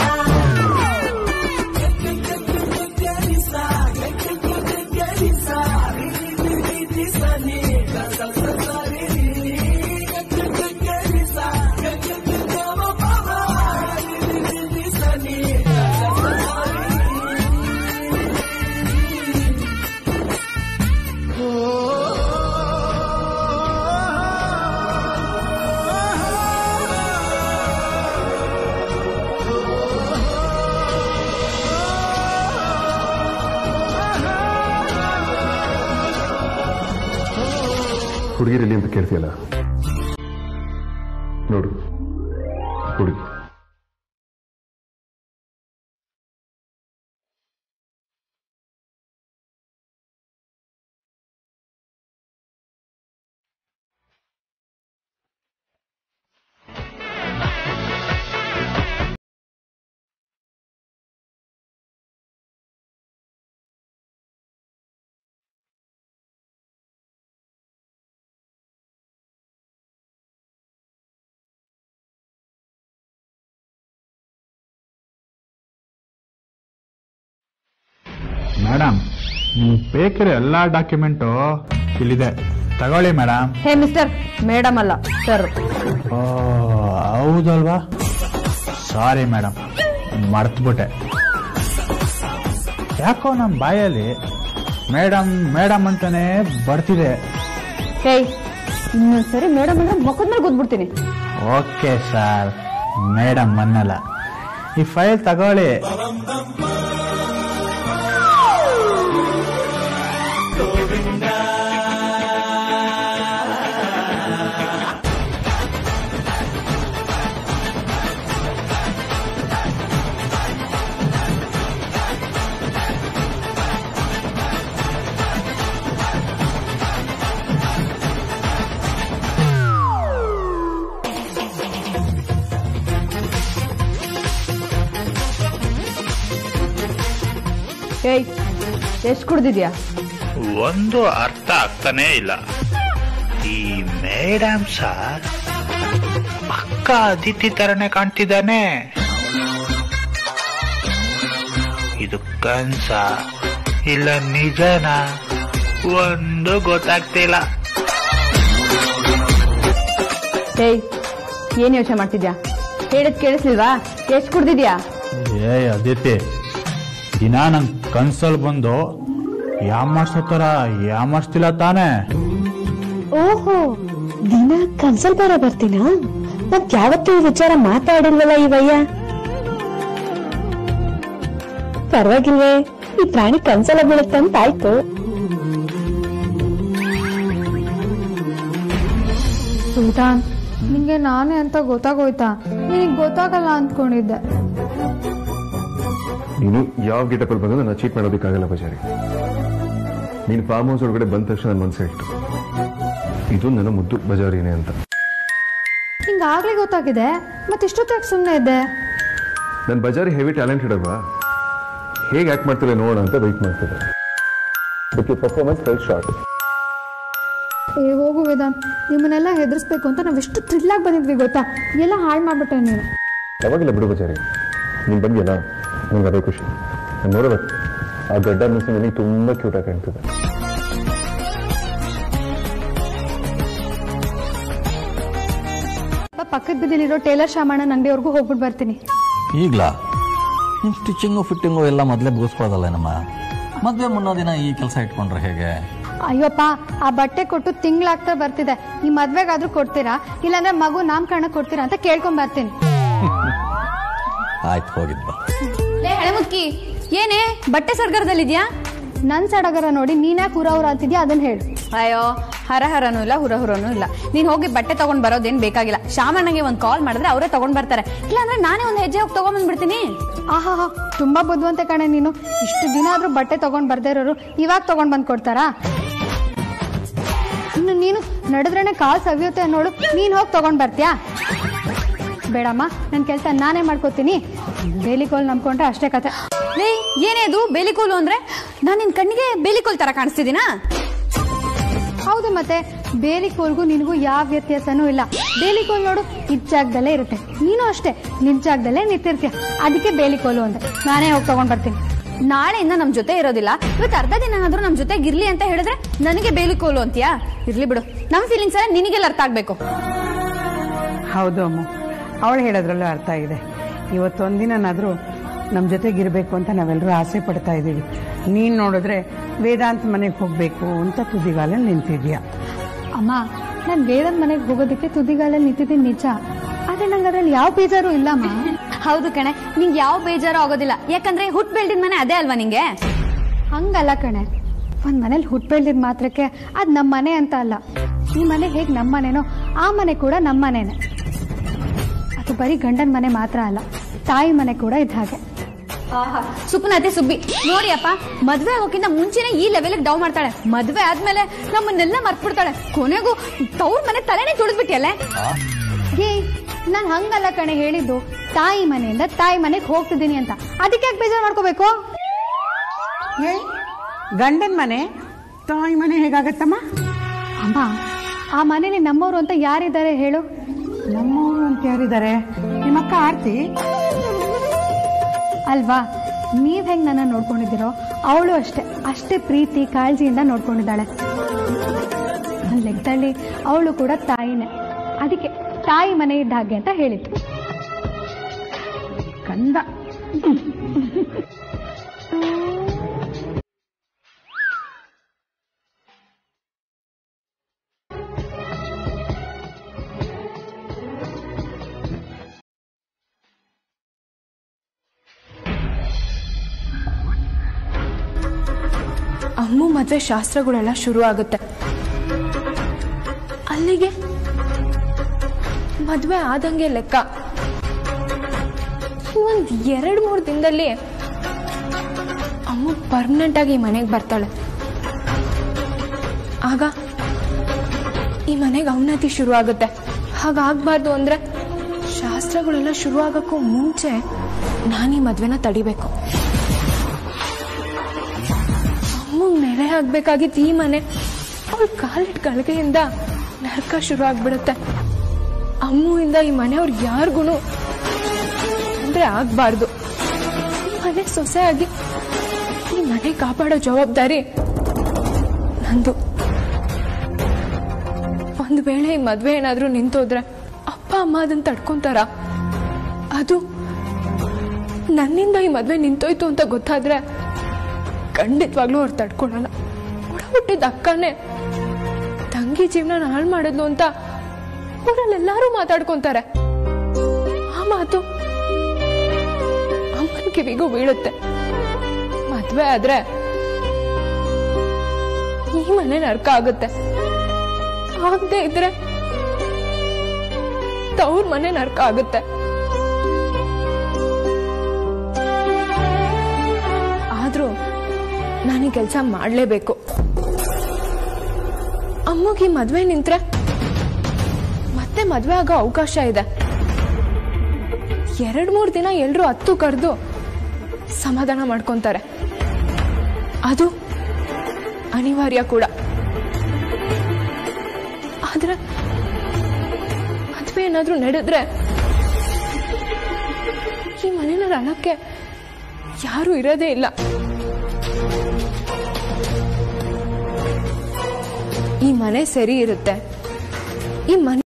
ಹುಡುಗಿರಲ್ಲಿ ಅಂತ ಕೇಳ್ತೀಯಲ್ಲ ನೋಡು ಹುಡುಗಿ
ಮೇಡಮ್ ನಿಮ್ಗೆ ಬೇಕಿರೋ ಎಲ್ಲ ಡಾಕ್ಯುಮೆಂಟು ಇಲ್ಲಿದೆ ತಗೊಳ್ಳಿ ಮೇಡಮ್
ಹೇ ಮಿಸ್ಟರ್ ಮೇಡಮ್ ಅಲ್ಲ ಸರ್
ಓ ಹೌದಲ್ವಾ ಸಾರಿ ಮೇಡಮ್ ಮರ್ತ್ಬಿಟ್ಟೆ ಯಾಕೋ ನಮ್ಮ ಬಾಯಲ್ಲಿ ಮೇಡಮ್ ಮೇಡಮ್ ಅಂತಾನೆ ಬರ್ತಿದೆ
ಹೇ ಇನ್ನೊಂದ್ಸರಿ ಮೇಡಮ್ ಅಂದ್ರೆ ಮುಖದ ಮೇಲೆ ಗುದ್ಬಿಡ್ತೀನಿ
ಓಕೆ ಸರ್ ಮೇಡಮ್ ಅನ್ನಲ್ಲ ಈ ಫೈಲ್ ತಗೊಳ್ಳಿ
ಏಯ್ ಎಷ್ಟು ಕುಡ್ದಿದ್ಯಾ
ಒಂದು ಅರ್ಥ ಆಗ್ತಾನೇ ಇಲ್ಲ ಈ ಮೇಡಮ್ ಸರ್ ಪಕ್ಕ ಅದಿತಿ ತರನೇ ಕಾಣ್ತಿದ್ದಾನೆ ಇದು ಕನ್ಸ ಇಲ್ಲ ನಿಜನ ಒಂದು ಗೊತ್ತಾಗ್ತಿಲ್ಲ
ಏಯ್ ಏನ್ ಯೋಚನೆ ಮಾಡ್ತಿದ್ಯಾ ಹೇಳಿದ್ ಕೇಳಿಸ್ಲಿಲ್ವಾ ಎಷ್ಟು ಕುಡ್ದಿದ್ಯಾ
ಏ ಅದಿತಿ ದಿನ ನನ್ ಕನ್ಸಲ್ ಬಂದು ಯಾಮಾರ್ಸೋ ಥರ ಯಾಮಾರ್ಸ್ತಿಲ್ಲ ತಾನೇ
ಓಹೋ ದಿನ ಕನ್ಸಲ್ ಬರ ಬರ್ತೀನ ಮತ್ ಯಾವತ್ತೂ ಈ ವಿಚಾರ ಮಾತಾಡಿಲ್ವಲ್ಲ ಇವಯ್ಯ ಪರವಾಗಿಲ್ವೇ ಈ ಪ್ರಾಣಿ ಕನ್ಸಲ ಬೀಳುತ್ತಂತ ಆಯ್ತು
ಸುಲ್ತಾನ್ ನಿಂಗೆ ನಾನೇ ಅಂತ ಗೊತ್ತಾಗೋಯ್ತಾ ನಿನಗೆ ಗೊತ್ತಾಗಲ್ಲ ಅಂದ್ಕೊಂಡಿದ್ದೆ
ನೀನು ಯಾವ ಗೆಟಪಲ್ಲಿ ಬಂದು ನನ್ನ ಚೀಟ್ ಮಾಡೋದಕ್ಕಾಗಲ್ಲ ಬಜಾರಿ ನೀನು ಫಾರ್ಮ್ ಹೌಸ್ ಒಳಗಡೆ ಬಂದ ತಕ್ಷಣ ನನ್ನ ಮನಸ್ಸು ಇಟ್ಟು ಇದು ನನ್ನ ಮುದ್ದು ಬಜಾರಿನೇ ಅಂತ
ನಿಂಗೆ ಆಗ್ಲೇ ಗೊತ್ತಾಗಿದೆ ಮತ್ತೆ ಇಷ್ಟೊತ್ತಾಗಿ ಸುಮ್ಮನೆ ಇದ್ದೆ
ನನ್ನ ಬಜಾರಿ ಹೆವಿ ಟ್ಯಾಲೆಂಟೆಡ್ ಅಲ್ವಾ ಹೇಗೆ ಆಕ್ಟ್ ಮಾಡ್ತಿಲ್ಲ ನೋಡೋಣ ಅಂತ ವೆಯ್ಟ್ ಮಾಡ್ತಿದ್ದೆ but you performance fell short
ಏ ಹೋಗು ವೇದಾಂತ್ ನಿಮ್ಮನ್ನೆಲ್ಲ ಹೆದರ್ಸ್ಬೇಕು ಅಂತ ನಾವು ಎಷ್ಟು ಥ್ರಿಲ್ಲಾಗಿ ಬಂದಿದ್ವಿ ಗೊತ್ತಾ ಎಲ್ಲ ಹಾಳು ಮಾಡ್ಬಿಟ್ಟೆ ನೀನು
ಯಾವಾಗಿಲ್ಲ ಬಿಡು ಬಜಾರಿ ನೀನು ಬಂದಿಯಲ್ಲ ನಂಗೆ ಅದೇ ಖುಷಿ ನಾನು ನೋಡಬೇಕು ಆ ಗಡ್ಡ ಮಿಸ್ ನನಗೆ ತುಂಬ ಕ್ಯೂಟಾಗಿ ಕಾಣ್ತಿದೆ
ಬಾ, ಪಕ್ಕದ ಬದಿಲಿರೋ ಟೇಲರ್ ಶಾಮಣ್ಣನ ಅಂಗಡಿವರೆಗೂ ಹೋಗ್ಬಿಟ್ಟು ಬರ್ತೀನಿ
ಈಗ್ಲಾ ನಿಮ್ ಸ್ಟಿಚಿಂಗು ಫಿಟ್ಟಿಂಗು ಎಲ್ಲ ಮೊದಲೇ ಬೋಸ್ಕೊಳ್ಳೋದಲ್ಲ ನಮ್ಮ ಮದ್ವೆ ಮುನ್ನೋ ದಿನ ಈ ಕೆಲಸ ಇಟ್ಕೊಂಡ್ರೆ ಹೇಗೆ
ಅಯ್ಯಪ್ಪ ಆ ಬಟ್ಟೆ ಕೊಟ್ಟು ತಿಂಗಳಾಗ್ತಾ ಬರ್ತಿದೆ ಈ ಮದ್ವೆಗಾದ್ರೂ ಕೊಡ್ತೀರಾ ಇಲ್ಲಾಂದ್ರೆ ಮಗು ನಾಮಕರಣ ಕೊಡ್ತೀರಾ ಅಂತ ಕೇಳ್ಕೊಂಡ್ ಬರ್ತೀನಿ
ಆಯ್ತು ಹೋಗಿದ್ ಬಾ
ಲೇ ಹಳೆ ಮುದ್ಕಿ ಏನೇ ಬಟ್ಟೆ ಸರ್ಗಾರದಲ್ಲಿದ್ಯಾ
ನನ್ ಸಡಗರ ನೋಡಿ ನೀನ್ಯಾಕೆ ಹುರ ಹುರ ಅಂತಿದ್ಯಾ ಅದನ್ನ ಹೇಳು
ಅಯ್ಯೋ ಹರ ಹರನೂ ಇಲ್ಲ ಹುರ ಹುರನೂ ಇಲ್ಲ ನೀನ್ ಹೋಗಿ ಬಟ್ಟೆ ತಗೊಂಡ್ ಬರೋದೇನ್ ಬೇಕಾಗಿಲ್ಲ ಶಾಮಣ್ಣಗೆ ಒಂದ್ ಕಾಲ್ ಮಾಡಿದ್ರೆ ಅವರೇ ತಗೊಂಡ್ ಬರ್ತಾರೆ ಇಲ್ಲಾಂದ್ರೆ ನಾನೇ ಒಂದ್ ಹೆಜ್ಜೆ ಹೋಗಿ ತಗೊಂಡ್ ಬಂದ್ಬಿಡ್ತೀನಿ
ಆಹಾ ತುಂಬಾ ಬುದ್ಧಿವಂತೆ ಕಣೆ ನೀನು ಇಷ್ಟು ದಿನ ಆದ್ರೂ ಬಟ್ಟೆ ತಗೊಂಡ್ ಬರ್ದೇ ಇರೋರು ಇವಾಗ ತಗೊಂಡ್ ಬಂದ್ ಕೊಡ್ತಾರಾ ಇನ್ನು ನೀನು ನಡೆದ್ರೇನೆ ಕಾಲ್ ಸವಿಯುತ್ತೆ ನೋಡು ನೀನ್ ಹೋಗಿ ತಗೊಂಡ್ ಬರ್ತೀಯಾ ಬೇಡಮ್ಮ ನನ್ ಕೆಲ್ಸ ನಾನೇ ಮಾಡ್ಕೋತೀನಿ ಬೇಲಿ ಕೋಲ್ ನಂಬ್ಕೊಂಡ್ರೆ ಅಷ್ಟೇ ಕತೆ
ಲೇ ಏನೇ ಅದು ಬೇಲಿಕೋಲು ಅಂದ್ರೆ ನಾನ್ ನಿನ್ ಕಣ್ಣಿಗೆ ಬೇಲಿಕೋಲ್ ತರ ಕಾಣಿಸ್ತಿದ್ದೀನಾ
ಹೌದು ಮತ್ತೆ ಬೇಲಿ ಕೋಲ್ಗೂ ನಿನಗೂ ಯಾವ ವ್ಯತ್ಯಾಸನೂ ಇಲ್ಲ ಬೇಲಿ ಕೋಲ್ ನೋಡು ಇದ್ ಜಾಗದಲ್ಲೇ ಇರುತ್ತೆ ನೀನು ಅಷ್ಟೇ ನಿನ್ ಜಾಗದಲ್ಲೇ ನಿಂತಿರ್ತೀಯ ಅದಕ್ಕೆ ಬೇಲಿ ಕೋಲು ಅಂದೆ ನಾನೇ ಹೋಗಿ ತಗೊಂಡ್ ಬರ್ತೀನಿ
ನಾಳೆಯಿಂದ ನಮ್ ಜೊತೆ ಇರೋದಿಲ್ಲ ಇವತ್ತು ಅರ್ಧ ದಿನ ಆದ್ರೂ ನಮ್ ಜೊತೆ ಇರ್ಲಿ ಅಂತ ಹೇಳಿದ್ರೆ ನನಗೆ ಬೇಲಿಕೋಲು ಅಂತೀಯಾ ಇರ್ಲಿ ಬಿಡು ನಮ್ ಫೀಲಿಂಗ್ಸ್ ಎಲ್ಲ ನಿನಗೆಲ್ಲ ಅರ್ಥ ಆಗ್ಬೇಕು
ಹೌದು ಅಮ್ಮ ಅವಳು ಹೇಳೋದ್ರಲ್ಲೂ ಅರ್ಥ ಇದೆ ಇವತ್ತೊಂದಿನಾದ್ರೂ ನಮ್ಮ ಜೊತೆಗಿರಬೇಕು ಅಂತ ನಾವೆಲ್ಲರೂ ಆಸೆ ಪಡ್ತಾ ಇದ್ದೀವಿ ನೀನು ನೋಡಿದ್ರೆ ವೇದಾಂತ್ ಮನೆಗೆ ಹೋಗಬೇಕು ಅಂತ ತುದಿಗಾಲಲ್ಲಿ ನಿಂತಿದ್ಯಾ
ಅಮ್ಮ ನಾನ್ ವೇದನ್ ಮನೆಗೆ ಹೋಗೋದಕ್ಕೆ ತುದಿಗಾಲಲ್ಲಿ ನಿಂತಿದ್ದೀನಿ ನಿಜ ಆದ್ರೆ ನಂಗೆ ಅದ್ರಲ್ಲಿ ಯಾವ ಬೇಜಾರು ಇಲ್ಲಮ್ಮ
ಹೌದು ಕಣೆ ನಿಂಗೆ ಯಾವ ಬೇಜಾರು ಆಗೋದಿಲ್ಲ ಯಾಕಂದ್ರೆ ಹುಟ್ ಬೆಳ್ದಿದ್ ಮನೆ ಅದೇ ಅಲ್ವಾ ನಿಂಗೆ
ಹಂಗಲ್ಲ ಕಣೆ ಒಂದ್ ಮನೇಲಿ ಹುಟ್ ಬೆಳ್ದಿದ್ ಮಾತ್ರಕ್ಕೆ ಅದ್ ನಮ್ಮ ಮನೆ ಅಂತ ಅಲ್ಲ ಈ ಮನೆ ಹೇಗ್ ನಮ್ಮ ಮನೆನೋ ಆ ಮನೆ ಕೂಡ ನಮ್ಮ ಮನೆನೇ ಅದು ಬರೀ ಗಂಡನ ಮನೆ ಮಾತ್ರ ಅಲ್ಲ ತಾಯಿ ಮನೆ ಕೂಡ ಇದ್ದ ಹಾಗೆ
ಸುಪ್ನತೆ ಸುಬ್ಬಿ ನೋಡಿ ಅಪ್ಪ ಮದ್ವೆ ಆಗೋಕ್ಕಿಂತ ಮುಂಚೆನೆ ಈ ಲೆವೆಲ್ ಡೌ ಮಾಡ್ತಾಳೆ ಮದ್ವೆ ಆದ್ಮೇಲೆ ನಮ್ಮನ್ನೆಲ್ಲ ಮರ್ತ್ಬಿಡ್ತಾಳೆ ಕೊನೆಗೂ ತವ್ರ ಮನೆ ತಲೆನೇ ತುಳಿದ್ಬಿಟ್ಟಿಯಲ್ಲೇ
ಏ ನಾನ್ ಹಂಗಲ್ಲ ಕಣೆ ಹೇಳಿದ್ದು ತಾಯಿ ಮನೆಯಿಂದ ತಾಯಿ ಮನೆಗೆ ಹೋಗ್ತಿದ್ದೀನಿ ಅಂತ ಅದಕ್ಕೆ ಯಾಕೆ ಬೇಜಾರು ಮಾಡ್ಕೋಬೇಕು
ಏ ಗಂಡನ ಮನೆ ತಾಯಿ ಮನೆ ಹೇಗಾಗತ್ತಮ್ಮ
ಅಮ್ಮ ಆ ಮನೇಲಿ ನಮ್ಮವರು ಅಂತ ಯಾರಿದ್ದಾರೆ ಹೇಳು
ನಮ್ಮವರು ಅಂತ ಯಾರಿದ್ದಾರೆ ನಿಮ್ಮಕ್ಕ ಆರ್ತಿ
ಅಲ್ವಾ ನೀವ್ ಹೆಂಗ್ ನನ್ನ ನೋಡ್ಕೊಂಡಿದ್ದೀರೋ ಅವಳು ಅಷ್ಟೇ ಅಷ್ಟೇ ಪ್ರೀತಿ ಕಾಳಜಿಯಿಂದ ನೋಡ್ಕೊಂಡಿದ್ದಾಳೆ ಒಂದ್ ಲೆಕ್ಕದಲ್ಲಿ ಅವಳು ಕೂಡ ತಾಯಿನೇ ಅದಕ್ಕೆ ತಾಯಿ ಮನೆ ಇದ್ದ ಹಾಗೆ ಅಂತ ಹೇಳಿದ್ದು
ಕಂದ
ಅಮ್ಮು ಮದ್ವೆ ಶಾಸ್ತ್ರಗಳೆಲ್ಲ ಶುರು ಆಗುತ್ತೆ ಅಲ್ಲಿಗೆ ಮದ್ವೆ ಆದಂಗೆ ಲೆಕ್ಕ ಒಂದ್ ಎರಡ್ ಮೂರ್ ದಿನದಲ್ಲಿ ಅಮ್ಮ ಪರ್ಮನೆಂಟ್ ಆಗಿ ಮನೆಗೆ ಬರ್ತಾಳೆ ಆಗ ಈ ಮನೆಗೆ ಅವನತಿ ಶುರು ಆಗುತ್ತೆ ಹಾಗಾಗ್ಬಾರ್ದು ಅಂದ್ರೆ ಶಾಸ್ತ್ರಗಳೆಲ್ಲ ಶುರು ಆಗಕ್ಕೂ ಮುಂಚೆ ನಾನು ಈ ಮದ್ವೆನ ತಡಿಬೇಕು ಅಮ್ಮಂಗ್ ನೆಲೆ ಆಗ್ಬೇಕಾಗಿತ್ತು ಈ ಮನೆ ಅವಳ ಕಾಲಿಟ್ ಗಳಿಗೆಯಿಂದ ನರಕ ಶುರು ಆಗ್ಬಿಡುತ್ತೆ ಅಮ್ಮುವಿಂದ ಈ ಮನೆಯವ್ರು ಯಾರಿಗೂ ಅಂದ್ರೆ ಆಗ್ಬಾರ್ದು ಈ ಮನೆ ಸೊಸೆ ಆಗಿ ಈ ಮನೆ ಕಾಪಾಡೋ ಜವಾಬ್ದಾರಿ ನಂದು ಒಂದ್ ವೇಳೆ ಈ ಮದ್ವೆ ಏನಾದ್ರೂ ನಿಂತೋದ್ರೆ ಅಪ್ಪ ಅಮ್ಮ ಅದನ್ನ ತಡ್ಕೊಂತಾರ ಅದು ನನ್ನಿಂದ ಈ ಮದ್ವೆ ನಿಂತೋಯ್ತು ಅಂತ ಗೊತ್ತಾದ್ರೆ ಖಂಡಿತವಾಗ್ಲೂ ಅವ್ರು ತಡ್ಕೊಳಲ್ಲ ಒಡ ಹುಟ್ಟಿದ ಅಕ್ಕನೇ ತಂಗಿ ಜೀವನ ಹಾಳು ಮಾಡಿದ್ಲು ಅಂತ ಊರಲ್ಲೆಲ್ಲರೂ ಮಾತಾಡ್ಕೊಂತಾರೆ ಆ ಮಾತು ಅಮ್ಮನ ಕಿವಿಗೂ ಬೀಳುತ್ತೆ ಮದ್ವೆ ಆದ್ರೆ ಈ ಮನೆ ನರ್ಕ ಆಗುತ್ತೆ ಆಗದೆ ಇದ್ರೆ ತವ್ರ ಮನೆ ನರ್ಕ ಆಗುತ್ತೆ ಆದ್ರೂ ನಾನು ಈ ಕೆಲಸ ಮಾಡಲೇಬೇಕು ಅಮ್ಮಗೆ ಮದ್ವೆ ನಿಂತ್ರೆ ಮತ್ತೆ ಮದ್ವೆ ಆಗೋ ಅವಕಾಶ ಇದೆ ಎರಡ್ ಮೂರ್ ದಿನ ಎಲ್ರು ಹತ್ತು ಕರೆದು ಸಮಾಧಾನ ಮಾಡ್ಕೊಂತಾರೆ ಅದು ಅನಿವಾರ್ಯ ಕೂಡ ಆದ್ರೆ ಮದ್ವೆ ಏನಾದ್ರೂ ನಡೆದ್ರೆ ಈ ಮನೇನ ಅಳಕ್ಕೆ ಯಾರು ಇರೋದೇ ಇಲ್ಲ ಈ ಮನೆ ಸರಿ ಇರುತ್ತೆ ಈ ಮನೆ